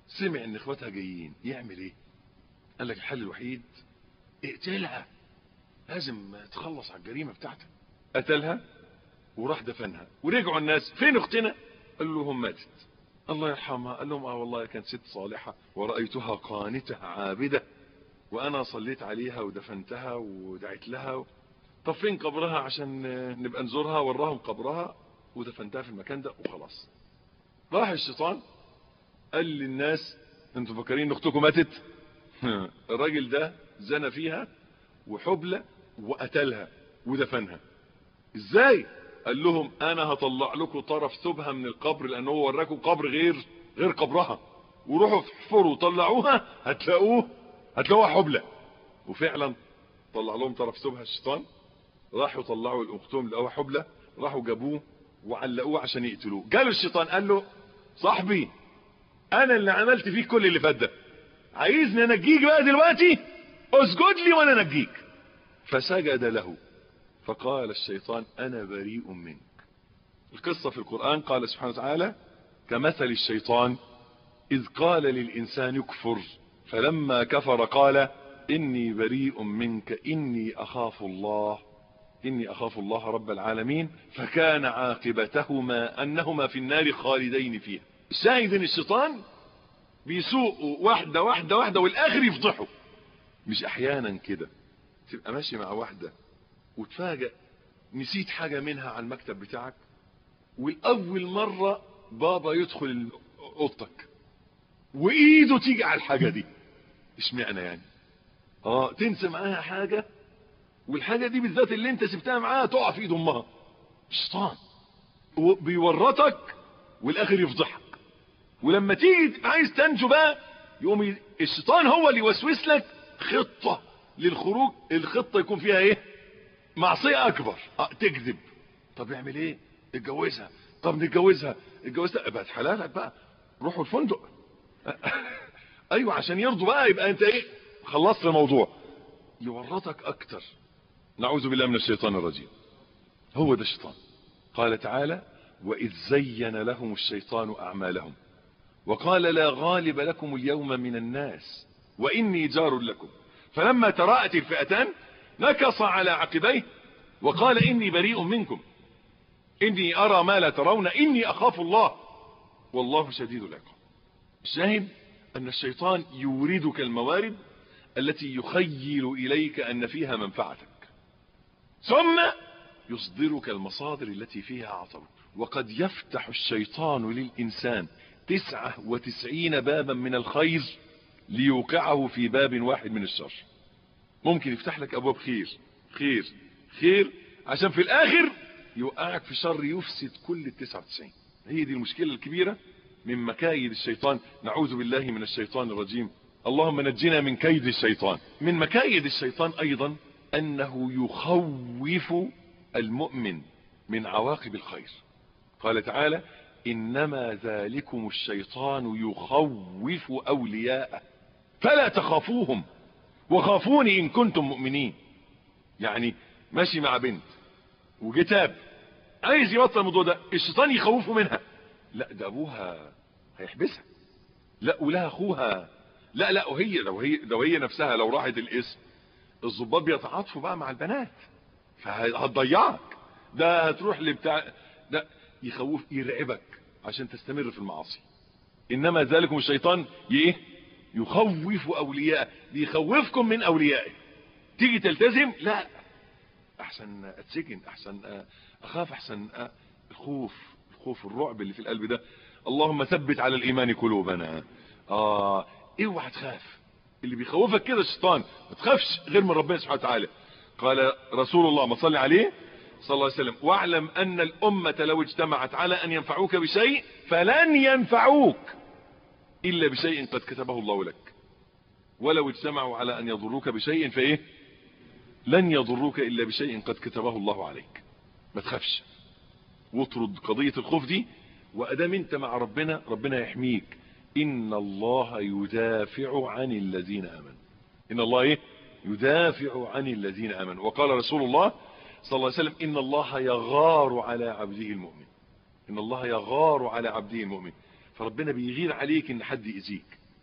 سمع ان اخواتها جايين يعمل ايه قال لك الحل الوحيد اقتلها لازم تخلص على الجريمه بتاعتها قتلها وراح دفنها ورجعوا الناس فين اختنا قال لهم ماتت الله يرحمها قال لهم اه والله كانت ست صالحه ورايتها قانته عابده وانا صليت عليها ودفنتها ودعيت لها طب فين قبرها عشان نبقى نزورها وراهم قبرها ودفنتها في المكان ده وخلاص راح الشيطان قال للناس انتوا فاكرين ان اختكم ماتت الراجل ده زنى فيها وحبلى وقتلها ودفنها ازاي قال لهم انا هطلع لكم طرف ثوبها من القبر لان هو وراكم قبر غير غير قبرها وروحوا احفروا وطلعوها هتلاقوه هتلاقوها حبلى وفعلا طلع لهم طرف ثوبها الشيطان راحوا طلعوا الاختهم لقوها حبلى راحوا جابوه وعلقوه عشان يقتلوه جاله الشيطان قال له صاحبي انا اللي عملت فيك كل اللي فات ده عايزني انجيك بقى دلوقتي اسجد لي وانا انجيك فسجد له فقال الشيطان انا بريء منك القصة في القرآن قال سبحانه وتعالى كمثل الشيطان اذ قال للانسان يكفر فلما كفر قال اني بريء منك اني اخاف الله اني اخاف الله رب العالمين فكان عاقبتهما انهما في النار خالدين فيها الشاهد ان الشيطان بيسوقوا واحدة واحدة واحدة والاخر يفضحوا مش احيانا كده تبقى ماشي مع واحدة وتفاجأ نسيت حاجة منها على المكتب بتاعك والاول مرة بابا يدخل اوضتك وايده تيجي على الحاجة دي اشمعنى يعني اه تنسى معاها حاجة والحاجة دي بالذات اللي انت سبتها معاها تقع في ايد امها شيطان بيورطك والاخر يفضحك ولما تيجي عايز تنجو بقى يقوم الشيطان هو اللي يوسوس لك خطة للخروج الخطة يكون فيها ايه معصية اكبر اه تكذب طب اعمل ايه اتجوزها طب نتجوزها اتجوزها بقت حلالك بقى روحوا الفندق ايوه عشان يرضوا بقى يبقى انت ايه خلصت الموضوع يورطك اكتر نعوذ بالله من الشيطان الرجيم هو ده الشيطان قال تعالى واذ زين لهم الشيطان اعمالهم وقال لا غالب لكم اليوم من الناس واني جار لكم فلما تراءت الفئتان نكص على عقبيه وقال اني بريء منكم اني ارى ما لا ترون اني اخاف الله والله شديد العقاب الشاهد ان الشيطان يوردك الموارد التي يخيل اليك ان فيها منفعتك ثم يصدرك المصادر التي فيها عطب وقد يفتح الشيطان للإنسان تسعة وتسعين بابا من الخير ليوقعه في باب واحد من الشر ممكن يفتح لك أبواب خير خير خير عشان في الآخر يوقعك في شر يفسد كل التسعة وتسعين هي دي المشكلة الكبيرة من مكايد الشيطان نعوذ بالله من الشيطان الرجيم اللهم نجنا من كيد الشيطان من مكايد الشيطان أيضا أنه يخوف المؤمن من عواقب الخير قال تعالى إنما ذلكم الشيطان يخوف أولياءه فلا تخافوهم وخافوني إن كنتم مؤمنين يعني ماشي مع بنت وجتاب عايز يبطل الموضوع ده الشيطان يخوفه منها لا ده أبوها هيحبسها لا ولها أخوها لا لا وهي لو هي لو هي نفسها لو راحت الاسم الظباط بيتعاطفوا بقى مع البنات فهتضيعك ده هتروح لبتاع ده يخوف يرعبك عشان تستمر في المعاصي انما ذلكم الشيطان ايه يخوف اولياءه بيخوفكم من اوليائه تيجي تلتزم لا احسن اتسجن احسن اخاف احسن الخوف الخوف الرعب اللي في القلب ده اللهم ثبت على الايمان قلوبنا اه اوعى تخاف اللي بيخوفك كده الشيطان ما تخافش غير من ربنا سبحانه وتعالى قال رسول الله ما صلي عليه صلى الله عليه وسلم واعلم ان الامة لو اجتمعت على ان ينفعوك بشيء فلن ينفعوك الا بشيء قد كتبه الله لك ولو اجتمعوا على ان يضروك بشيء فايه لن يضروك الا بشيء قد كتبه الله عليك ما تخافش واطرد قضية الخوف دي وادام انت مع ربنا ربنا يحميك ان الله يدافع عن الذين امنوا ان الله ايه يدافع عن الذين امنوا وقال رسول الله صلى الله عليه وسلم ان الله يغار على عبده المؤمن ان الله يغار على عبده المؤمن فربنا بيغير عليك ان حد يأذيك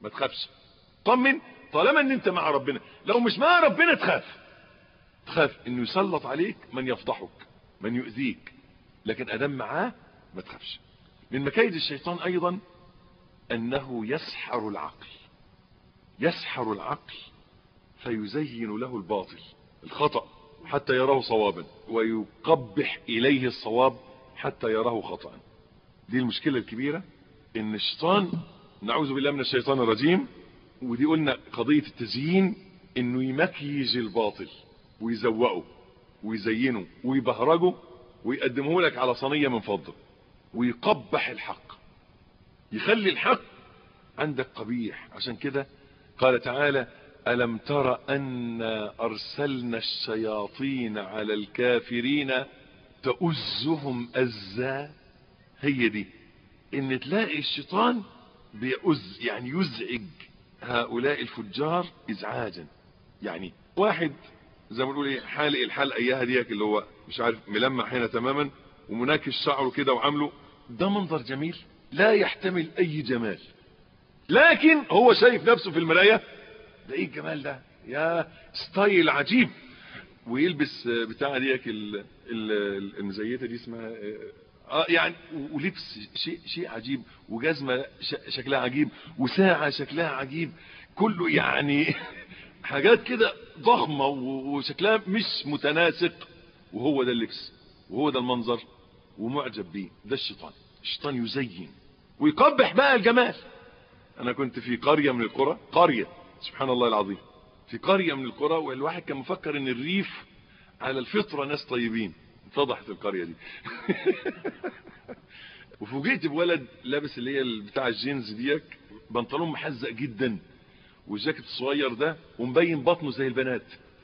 ما تخافش طمن طالما ان انت مع ربنا لو مش مع ربنا تخاف تخاف انه يسلط عليك من يفضحك من يؤذيك لكن ادم معاه ما تخافش من مكايد الشيطان ايضا انه يسحر العقل يسحر العقل فيزين له الباطل الخطأ حتى يراه صوابا ويقبح اليه الصواب حتى يراه خطأ دي المشكلة الكبيرة ان الشيطان نعوذ بالله من الشيطان الرجيم ودي قلنا قضية التزيين انه يمكيج الباطل ويزوقه ويزينه ويبهرجه ويقدمه لك على صينية من فضة ويقبح الحق يخلي الحق عندك قبيح عشان كده قال تعالى ألم تر أن أرسلنا الشياطين على الكافرين تؤزهم أزا هي دي ان تلاقي الشيطان بيؤز يعني يزعج هؤلاء الفجار ازعاجا يعني واحد زي ما بنقول ايه حالق الحلقه اياها ديك اللي هو مش عارف ملمع هنا تماما ومناكش شعره كده وعامله ده منظر جميل لا يحتمل اي جمال لكن هو شايف نفسه في المرايه ده ايه الجمال ده يا ستايل عجيب ويلبس بتاع ديك المزيته دي اسمها اه يعني ولبس شيء شيء عجيب وجزمه شكلها عجيب وساعه شكلها عجيب كله يعني حاجات كده ضخمه وشكلها مش متناسق وهو ده اللبس وهو ده المنظر ومعجب بيه ده الشيطان الشيطان يزين ويقبح بقى الجمال انا كنت في قريه من القرى قريه سبحان الله العظيم في قريه من القرى والواحد كان مفكر ان الريف على الفطره ناس طيبين اتضحت القرية دي وفوجئت بولد لابس اللي هي بتاع الجينز ديك بنطلون محزق جدا والجاكيت الصغير ده ومبين بطنه زي البنات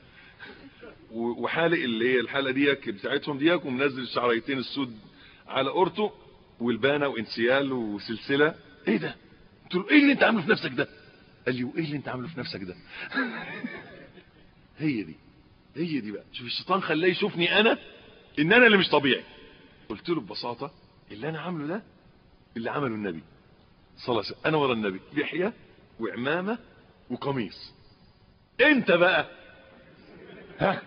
وحالق اللي هي الحلقه ديك بتاعتهم ديك ومنزل الشعريتين السود على قرطه والبانه وانسيال وسلسله ايه ده قلت له ايه اللي انت عامله في نفسك ده قال لي وايه اللي انت عامله في نفسك ده هي دي هي دي بقى شوف الشيطان خلاه يشوفني انا ان انا اللي مش طبيعي قلت له ببساطه اللي انا عامله ده اللي عمله النبي صلى الله عليه وسلم انا ورا النبي لحيه وعمامه وقميص انت بقى ها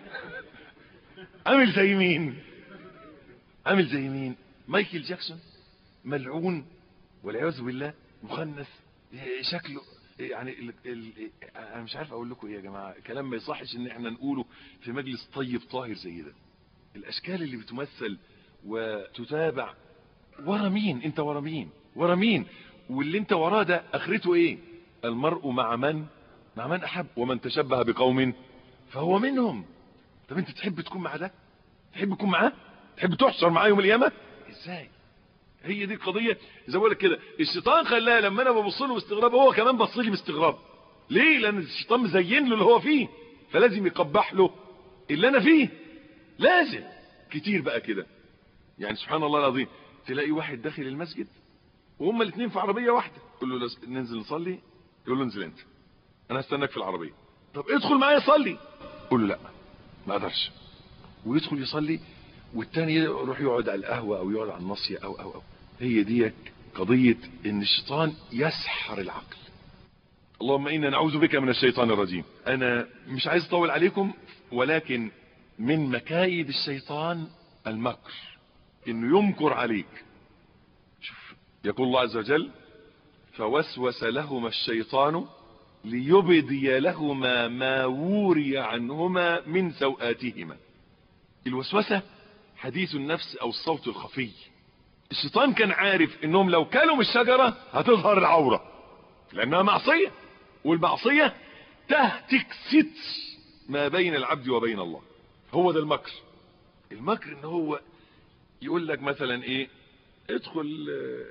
عامل زي مين عامل زي مين مايكل جاكسون ملعون والعياذ بالله مخنث شكله يعني ال ال انا مش عارف اقول لكم ايه يا جماعه كلام ما يصحش ان احنا نقوله في مجلس طيب طاهر زي ده الاشكال اللي بتمثل وتتابع ورا مين انت ورا مين ورا مين واللي انت وراه ده اخرته ايه المرء مع من مع من احب ومن تشبه بقوم فهو منهم طب انت تحب تكون مع ده تحب تكون معاه تحب تحشر معاه يوم القيامه ازاي هي دي القضيه زي ما بقول لك كده الشيطان خلاها لما انا ببص له باستغراب هو كمان بص لي باستغراب ليه لان الشيطان مزين له اللي هو فيه فلازم يقبح له اللي انا فيه لازم كتير بقى كده يعني سبحان الله العظيم تلاقي واحد داخل المسجد وهما الاثنين في عربيه واحده تقول له ننزل نصلي يقول له انزل انت انا هستناك في العربيه طب ادخل معايا صلي قول له لا ما اقدرش ويدخل يصلي والتاني يروح يقعد على القهوه او يقعد على الناصيه او او او هي دي قضيه ان الشيطان يسحر العقل اللهم انا نعوذ بك من الشيطان الرجيم انا مش عايز اطول عليكم ولكن من مكايد الشيطان المكر انه يمكر عليك شوف يقول الله عز وجل فوسوس لهما الشيطان ليبدي لهما ما وري عنهما من سوآتهما الوسوسة حديث النفس او الصوت الخفي الشيطان كان عارف انهم لو كانوا من الشجرة هتظهر العورة لانها معصية والمعصية تهتك ستر ما بين العبد وبين الله هو ده المكر المكر ان هو يقول لك مثلا ايه ادخل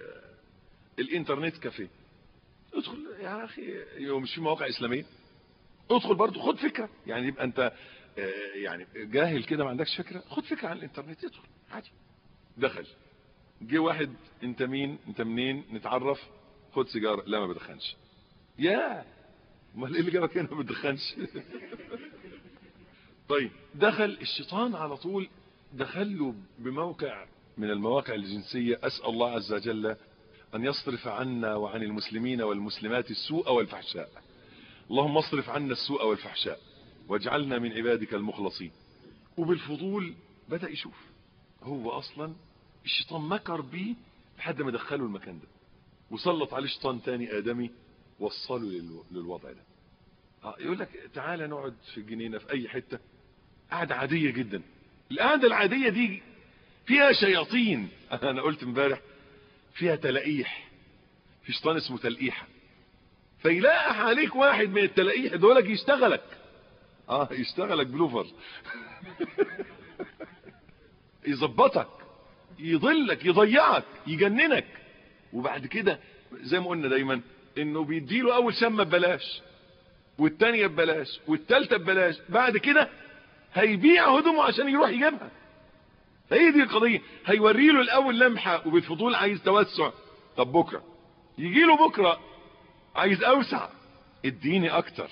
الانترنت كافيه ادخل يا اخي مش في مواقع اسلاميه ادخل برضه خد فكره يعني يبقى انت يعني جاهل كده ما عندكش فكره خد فكره عن الانترنت ادخل عادي دخل جه واحد انت مين انت منين نتعرف خد سيجاره لا ما بدخنش يا امال ايه اللي جابك هنا ما بتدخنش طيب دخل الشيطان على طول دخل له بموقع من المواقع الجنسية أسأل الله عز وجل أن يصرف عنا وعن المسلمين والمسلمات السوء والفحشاء اللهم اصرف عنا السوء والفحشاء واجعلنا من عبادك المخلصين وبالفضول بدأ يشوف هو أصلا الشيطان مكر بيه لحد ما دخله المكان ده وسلط عليه شيطان تاني آدمي وصله للوضع ده يقول لك تعالى نقعد في الجنينة في أي حتة قعدة عادية جدا القعدة العادية دي فيها شياطين أنا قلت امبارح فيها تلقيح في شيطان اسمه تلقيحة فيلاقح عليك واحد من التلقيح دولك يشتغلك اه يشتغلك بلوفر يظبطك يضلك يضيعك يجننك وبعد كده زي ما قلنا دايما انه بيديله اول شمه ببلاش والتانية ببلاش والتالتة ببلاش بعد كده هيبيع هدومه عشان يروح يجيبها هي دي القضية هيوري له الاول لمحة وبالفضول عايز توسع طب بكرة يجي له بكرة عايز اوسع اديني اكتر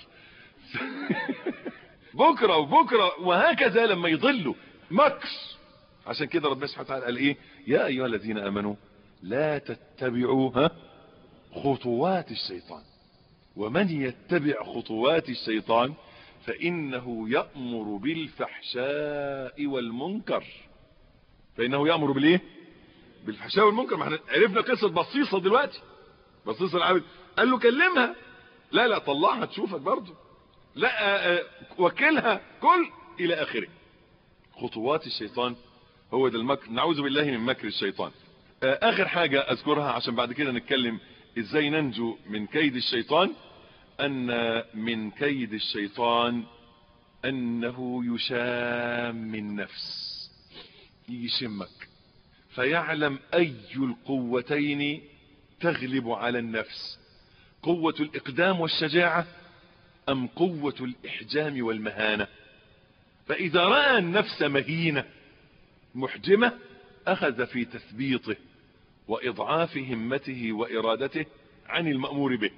بكرة وبكرة وهكذا لما يضلوا مكر عشان كده ربنا سبحانه وتعالى قال ايه يا ايها الذين امنوا لا تتبعوا ها خطوات الشيطان ومن يتبع خطوات الشيطان فانه يأمر بالفحشاء والمنكر فانه يأمر بالايه بالفحشاء والمنكر ما احنا عرفنا قصة بصيصة دلوقتي بصيصة العابد قال له كلمها لا لا طلعها تشوفك برضه لا وكلها كل الى اخره خطوات الشيطان هو ده المكر نعوذ بالله من مكر الشيطان اخر حاجة اذكرها عشان بعد كده نتكلم ازاي ننجو من كيد الشيطان ان من كيد الشيطان انه يشام النفس يشمك فيعلم اي القوتين تغلب على النفس قوة الاقدام والشجاعة ام قوة الاحجام والمهانة فاذا رأى النفس مهينة محجمة اخذ في تثبيطه واضعاف همته وارادته عن المأمور به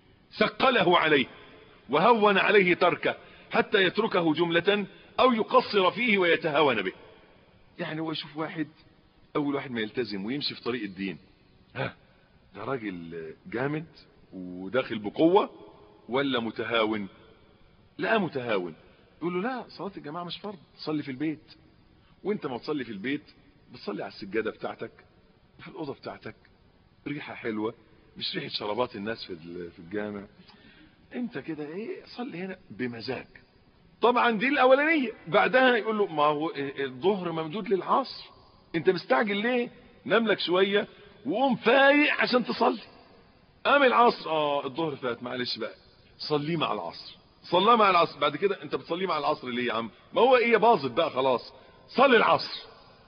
ثقله عليه وهون عليه تركه حتى يتركه جملة او يقصر فيه ويتهاون به يعني هو يشوف واحد اول واحد ما يلتزم ويمشي في طريق الدين ها ده راجل جامد وداخل بقوة ولا متهاون لا متهاون يقول له لا صلاة الجماعة مش فرض صلي في البيت وانت ما تصلي في البيت بتصلي على السجادة بتاعتك في الأوضة بتاعتك ريحة حلوة مش ريحة شرابات الناس في في الجامع انت كده ايه صلي هنا بمزاج طبعا دي الاولانية بعدها يقول له ما هو الظهر ممدود للعصر انت مستعجل ليه نام لك شوية وقوم فايق عشان تصلي قام العصر اه الظهر فات معلش بقى صليه مع العصر صلاه مع العصر بعد كده انت بتصليه مع العصر ليه يا عم ما هو ايه باظت بقى خلاص صلي العصر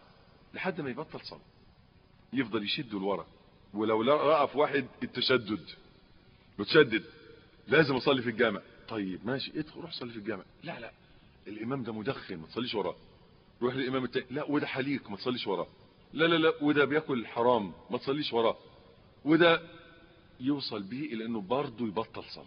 لحد ما يبطل صلاه يفضل يشد لورا ولو رأى في واحد التشدد متشدد لازم اصلي في الجامع طيب ماشي ادخل روح صلي في الجامع لا لا الامام ده مدخن ما تصليش وراه روح للامام التاني لا وده حليق ما تصليش وراه لا لا لا وده بياكل حرام ما تصليش وراه وده يوصل به الى انه برضه يبطل صلاه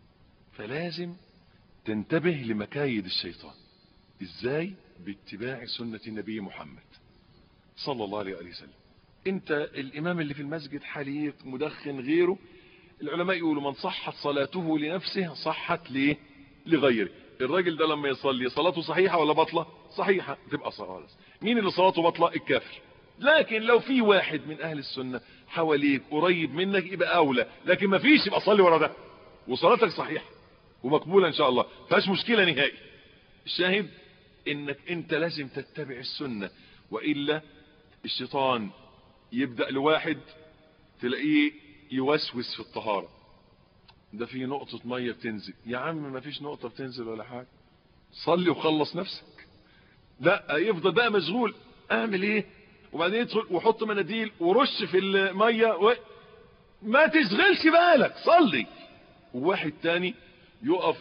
فلازم تنتبه لمكايد الشيطان ازاي باتباع سنة النبي محمد صلى الله عليه وسلم انت الامام اللي في المسجد حليق مدخن غيره العلماء يقولوا من صحت صلاته لنفسه صحت ليه لغيره الراجل ده لما يصلي صلاته صحيحة ولا بطلة صحيحة تبقى صلاة مين اللي صلاته بطلة الكافر لكن لو في واحد من اهل السنة حواليك قريب منك يبقى اولى لكن ما فيش يبقى صلي ورا ده وصلاتك صحيحة ومقبولة ان شاء الله فاش مشكلة نهائي الشاهد انك انت لازم تتبع السنة وإلا الشيطان يبدأ لواحد تلاقيه يوسوس في الطهارة ده في نقطة مية بتنزل يا عم ما فيش نقطة بتنزل ولا حاجة صلي وخلص نفسك لا يفضل بقى مشغول اعمل ايه وبعدين يدخل وحط مناديل ورش في المية و... ما تشغلش بالك صلي وواحد تاني يقف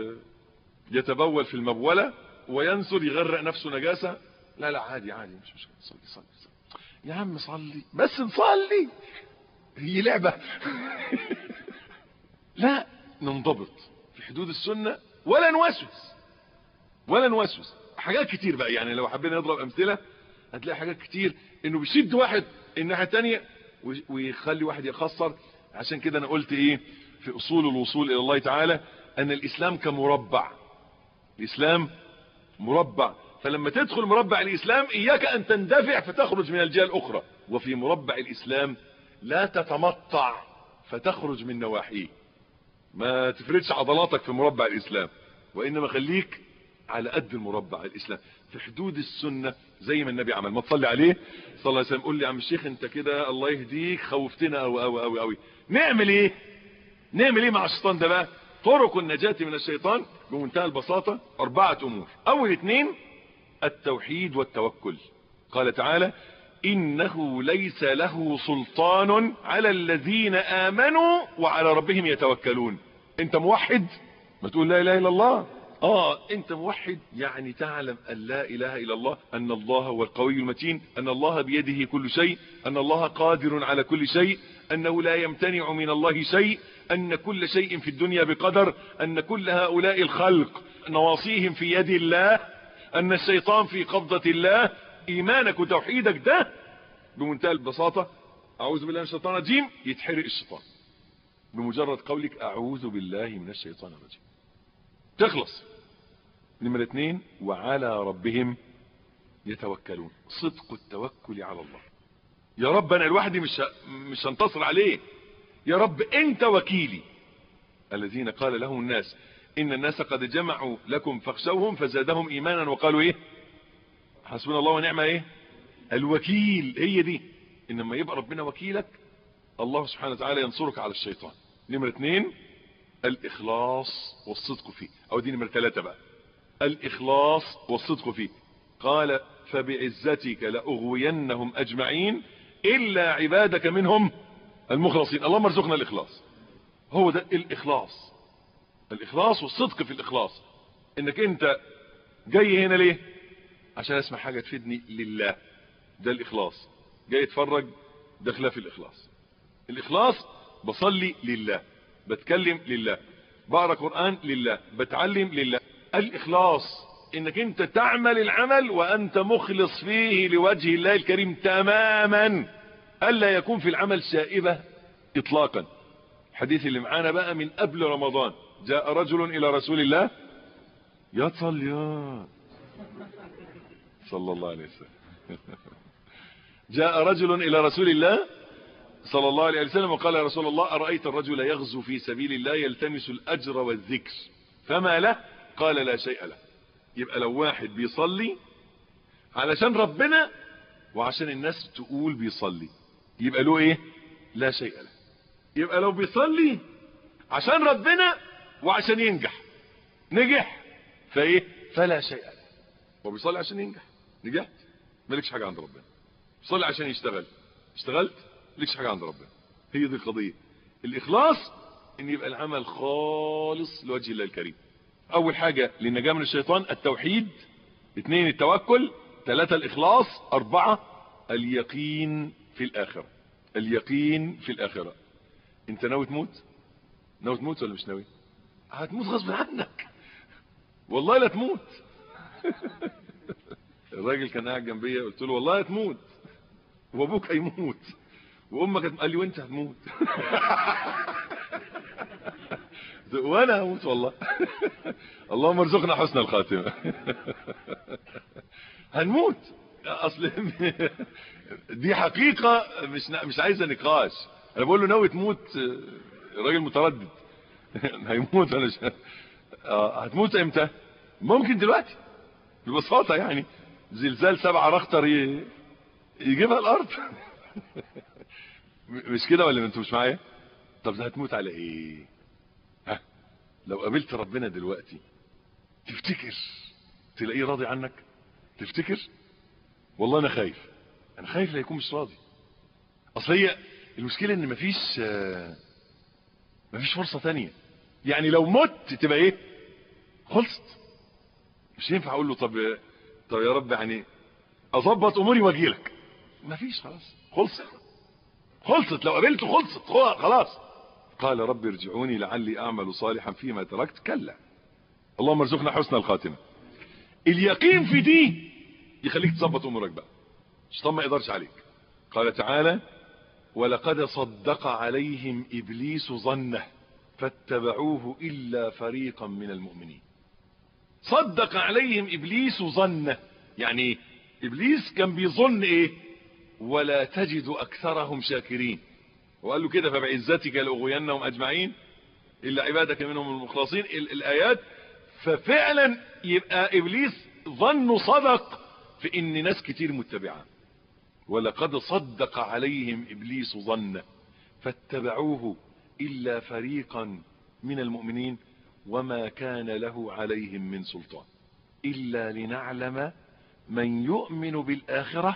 يتبول في المبولة وينسل يغرق نفسه نجاسة لا لا عادي عادي مش مشكلة صلي صلي صلي يا عم صلي بس نصلي هي لعبة لا ننضبط في حدود السنة ولا نوسوس ولا نوسوس حاجات كتير بقى يعني لو حبينا نضرب امثلة هتلاقي حاجات كتير انه بيشد واحد الناحية التانية ويخلي واحد يخسر عشان كده انا قلت ايه في اصول الوصول الى الله تعالى ان الاسلام كمربع الاسلام مربع فلما تدخل مربع الاسلام اياك ان تندفع فتخرج من الجهه الاخرى وفي مربع الاسلام لا تتمطع فتخرج من نواحيه ما تفردش عضلاتك في مربع الاسلام وانما خليك على قد المربع الاسلام في حدود السنة زي ما النبي عمل ما تصلي عليه صلى الله عليه وسلم قول لي يا عم الشيخ انت كده الله يهديك خوفتنا قوي قوي قوي قوي نعمل ايه نعمل ايه مع الشيطان ده بقى طرق النجاة من الشيطان بمنتهى البساطة اربعة امور اول اثنين التوحيد والتوكل قال تعالى انه ليس له سلطان على الذين امنوا وعلى ربهم يتوكلون انت موحد ما تقول لا اله الا الله اه انت موحد يعني تعلم ان لا اله الا الله ان الله هو القوي المتين ان الله بيده كل شيء ان الله قادر على كل شيء انه لا يمتنع من الله شيء ان كل شيء في الدنيا بقدر ان كل هؤلاء الخلق نواصيهم في يد الله ان الشيطان في قبضة الله ايمانك وتوحيدك ده بمنتهى البساطة اعوذ بالله من الشيطان الرجيم يتحرق الشيطان بمجرد قولك اعوذ بالله من الشيطان الرجيم تخلص نمرة اثنين وعلى ربهم يتوكلون صدق التوكل على الله يا رب انا لوحدي مش مش هنتصر عليه يا رب انت وكيلي الذين قال لهم الناس ان الناس قد جمعوا لكم فاخشوهم فزادهم ايمانا وقالوا ايه حسبنا الله ونعم ايه الوكيل هي دي انما يبقى ربنا وكيلك الله سبحانه وتعالى ينصرك على الشيطان نمرة اثنين الاخلاص والصدق فيه او دي نمرة ثلاثة بقى الاخلاص والصدق فيه قال فبعزتك لاغوينهم اجمعين الا عبادك منهم المخلصين اللهم ارزقنا الاخلاص هو ده الاخلاص الاخلاص والصدق في الاخلاص انك انت جاي هنا ليه عشان اسمع حاجة تفيدني لله ده الاخلاص جاي اتفرج ده خلاف الاخلاص الاخلاص بصلي لله بتكلم لله بقرا قران لله بتعلم لله الاخلاص انك انت تعمل العمل وانت مخلص فيه لوجه الله الكريم تماما الا يكون في العمل شائبة اطلاقا الحديث اللي معانا بقى من قبل رمضان جاء رجل الى رسول الله يا صليان صلى الله عليه وسلم جاء رجل الى رسول الله صلى الله عليه وسلم وقال يا رسول الله أرأيت الرجل يغزو في سبيل الله يلتمس الأجر والذكر فما له قال لا شيء له يبقى لو واحد بيصلي علشان ربنا وعشان الناس تقول بيصلي يبقى له ايه لا شيء له يبقى لو بيصلي عشان ربنا وعشان ينجح نجح فايه فلا شيء له هو بيصلي عشان ينجح نجحت مالكش حاجة عند ربنا بيصلي عشان يشتغل اشتغلت ليكش حاجة عند ربنا هي دي القضية الاخلاص ان يبقى العمل خالص لوجه الله الكريم اول حاجة للنجاة من الشيطان التوحيد اثنين التوكل ثلاثة الاخلاص اربعة اليقين في الاخرة اليقين في الاخرة انت ناوي تموت ناوي تموت ولا مش ناوي هتموت غصب عنك والله لا تموت الراجل كان قاعد جنبي قلت له والله هتموت وابوك هيموت وامك قال لي وانت هتموت وانا هموت والله اللهم ارزقنا حسن الخاتمه هنموت اصل دي حقيقه مش مش عايزه نقاش انا بقول له ناوي تموت الراجل متردد هيموت ولا مش هتموت امتى ممكن دلوقتي ببساطه يعني زلزال سبعة رختر يجيبها الارض مش كده ولا انتوا مش معايا طب ده هتموت على ايه ها لو قابلت ربنا دلوقتي تفتكر تلاقيه راضي عنك تفتكر والله انا خايف انا خايف لا يكون مش راضي اصل هي المشكله ان مفيش مفيش فرصه تانية يعني لو مت تبقى ايه خلصت مش ينفع اقول له طب طب يا رب يعني اظبط اموري واجي لك مفيش خلاص خلصت خلصت لو قابلته خلصت خلاص قال رب ارجعوني لعلي اعمل صالحا فيما تركت كلا اللهم ارزقنا حسن الخاتمه اليقين في دي يخليك تظبط امورك بقى الشيطان ما يقدرش عليك قال تعالى ولقد صدق عليهم ابليس ظنه فاتبعوه الا فريقا من المؤمنين صدق عليهم ابليس ظنه يعني ايه ابليس كان بيظن ايه ولا تجد اكثرهم شاكرين وقال له كده فبعزتك لاغوينهم اجمعين الا عبادك منهم المخلصين الايات ففعلا يبقى ابليس ظنه صدق في ان ناس كتير متبعه ولقد صدق عليهم ابليس ظنه فاتبعوه الا فريقا من المؤمنين وما كان له عليهم من سلطان الا لنعلم من يؤمن بالاخره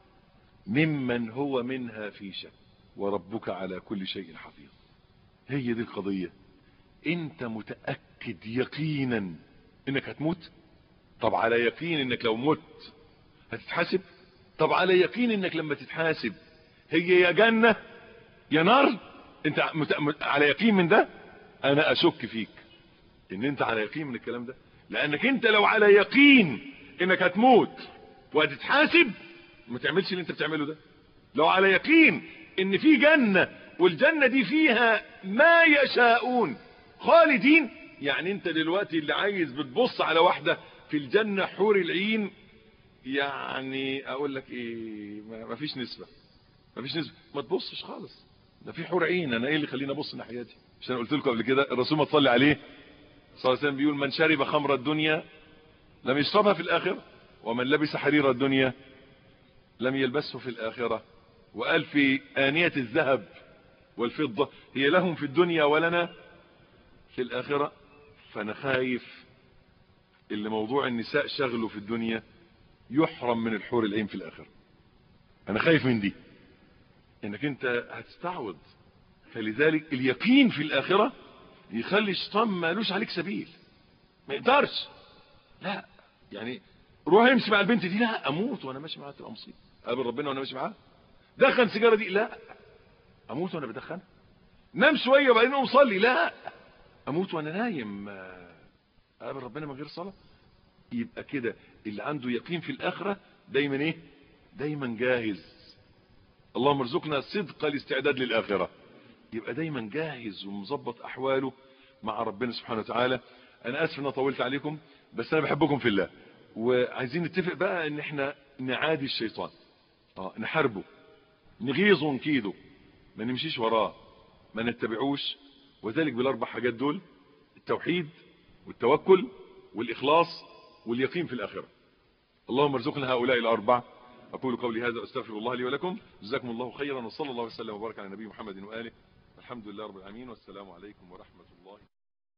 ممن هو منها في شك وربك على كل شيء حفيظ هي دي القضيه انت متاكد يقينا انك هتموت طب على يقين انك لو مت هتتحاسب طب على يقين انك لما تتحاسب هي يا جنة يا نار انت مت... على يقين من ده انا اشك فيك ان انت على يقين من الكلام ده لانك انت لو على يقين انك هتموت وهتتحاسب ما تعملش اللي انت بتعمله ده لو على يقين ان في جنة والجنة دي فيها ما يشاءون خالدين يعني انت دلوقتي اللي عايز بتبص على واحدة في الجنة حور العين يعني اقول لك ايه ما فيش نسبة ما فيش نسبة ما تبصش خالص ده في حور عين انا ايه اللي خليني ابص الناحيه دي عشان قلت لكم قبل كده الرسول ما تصلي عليه صلى الله عليه وسلم بيقول من شرب خمر الدنيا لم يشربها في الاخره ومن لبس حرير الدنيا لم يلبسه في الاخره وقال في انيه الذهب والفضه هي لهم في الدنيا ولنا في الاخره فانا خايف اللي موضوع النساء شغله في الدنيا يحرم من الحور العين في الاخره انا خايف من دي انك انت هتستعوض فلذلك اليقين في الاخره يخلي الشيطان مالوش عليك سبيل ما يقدرش لا يعني روح امشي مع البنت دي لا اموت وانا ماشي معاها تبقى مصيبه قابل ربنا وانا ماشي معاها دخن سيجاره دي لا اموت وانا بدخنها نام شويه وبعدين اقوم صلي لا اموت وانا نايم قابل ربنا من غير صلاه يبقى كده اللي عنده يقين في الاخره دايما ايه دايما جاهز اللهم ارزقنا صدق الاستعداد للاخره يبقى دايما جاهز ومظبط احواله مع ربنا سبحانه وتعالى انا اسف ان طولت عليكم بس انا بحبكم في الله وعايزين نتفق بقى ان احنا نعادي الشيطان اه نحاربه نغيظه ونكيده ما نمشيش وراه ما نتبعوش وذلك بالاربع حاجات دول التوحيد والتوكل والاخلاص واليقين في الاخره اللهم ارزقنا هؤلاء الاربع اقول قولي هذا استغفر الله لي ولكم جزاكم الله خيرا وصلى الله وسلم وبارك على نبي محمد واله الحمد لله رب العالمين والسلام عليكم ورحمه الله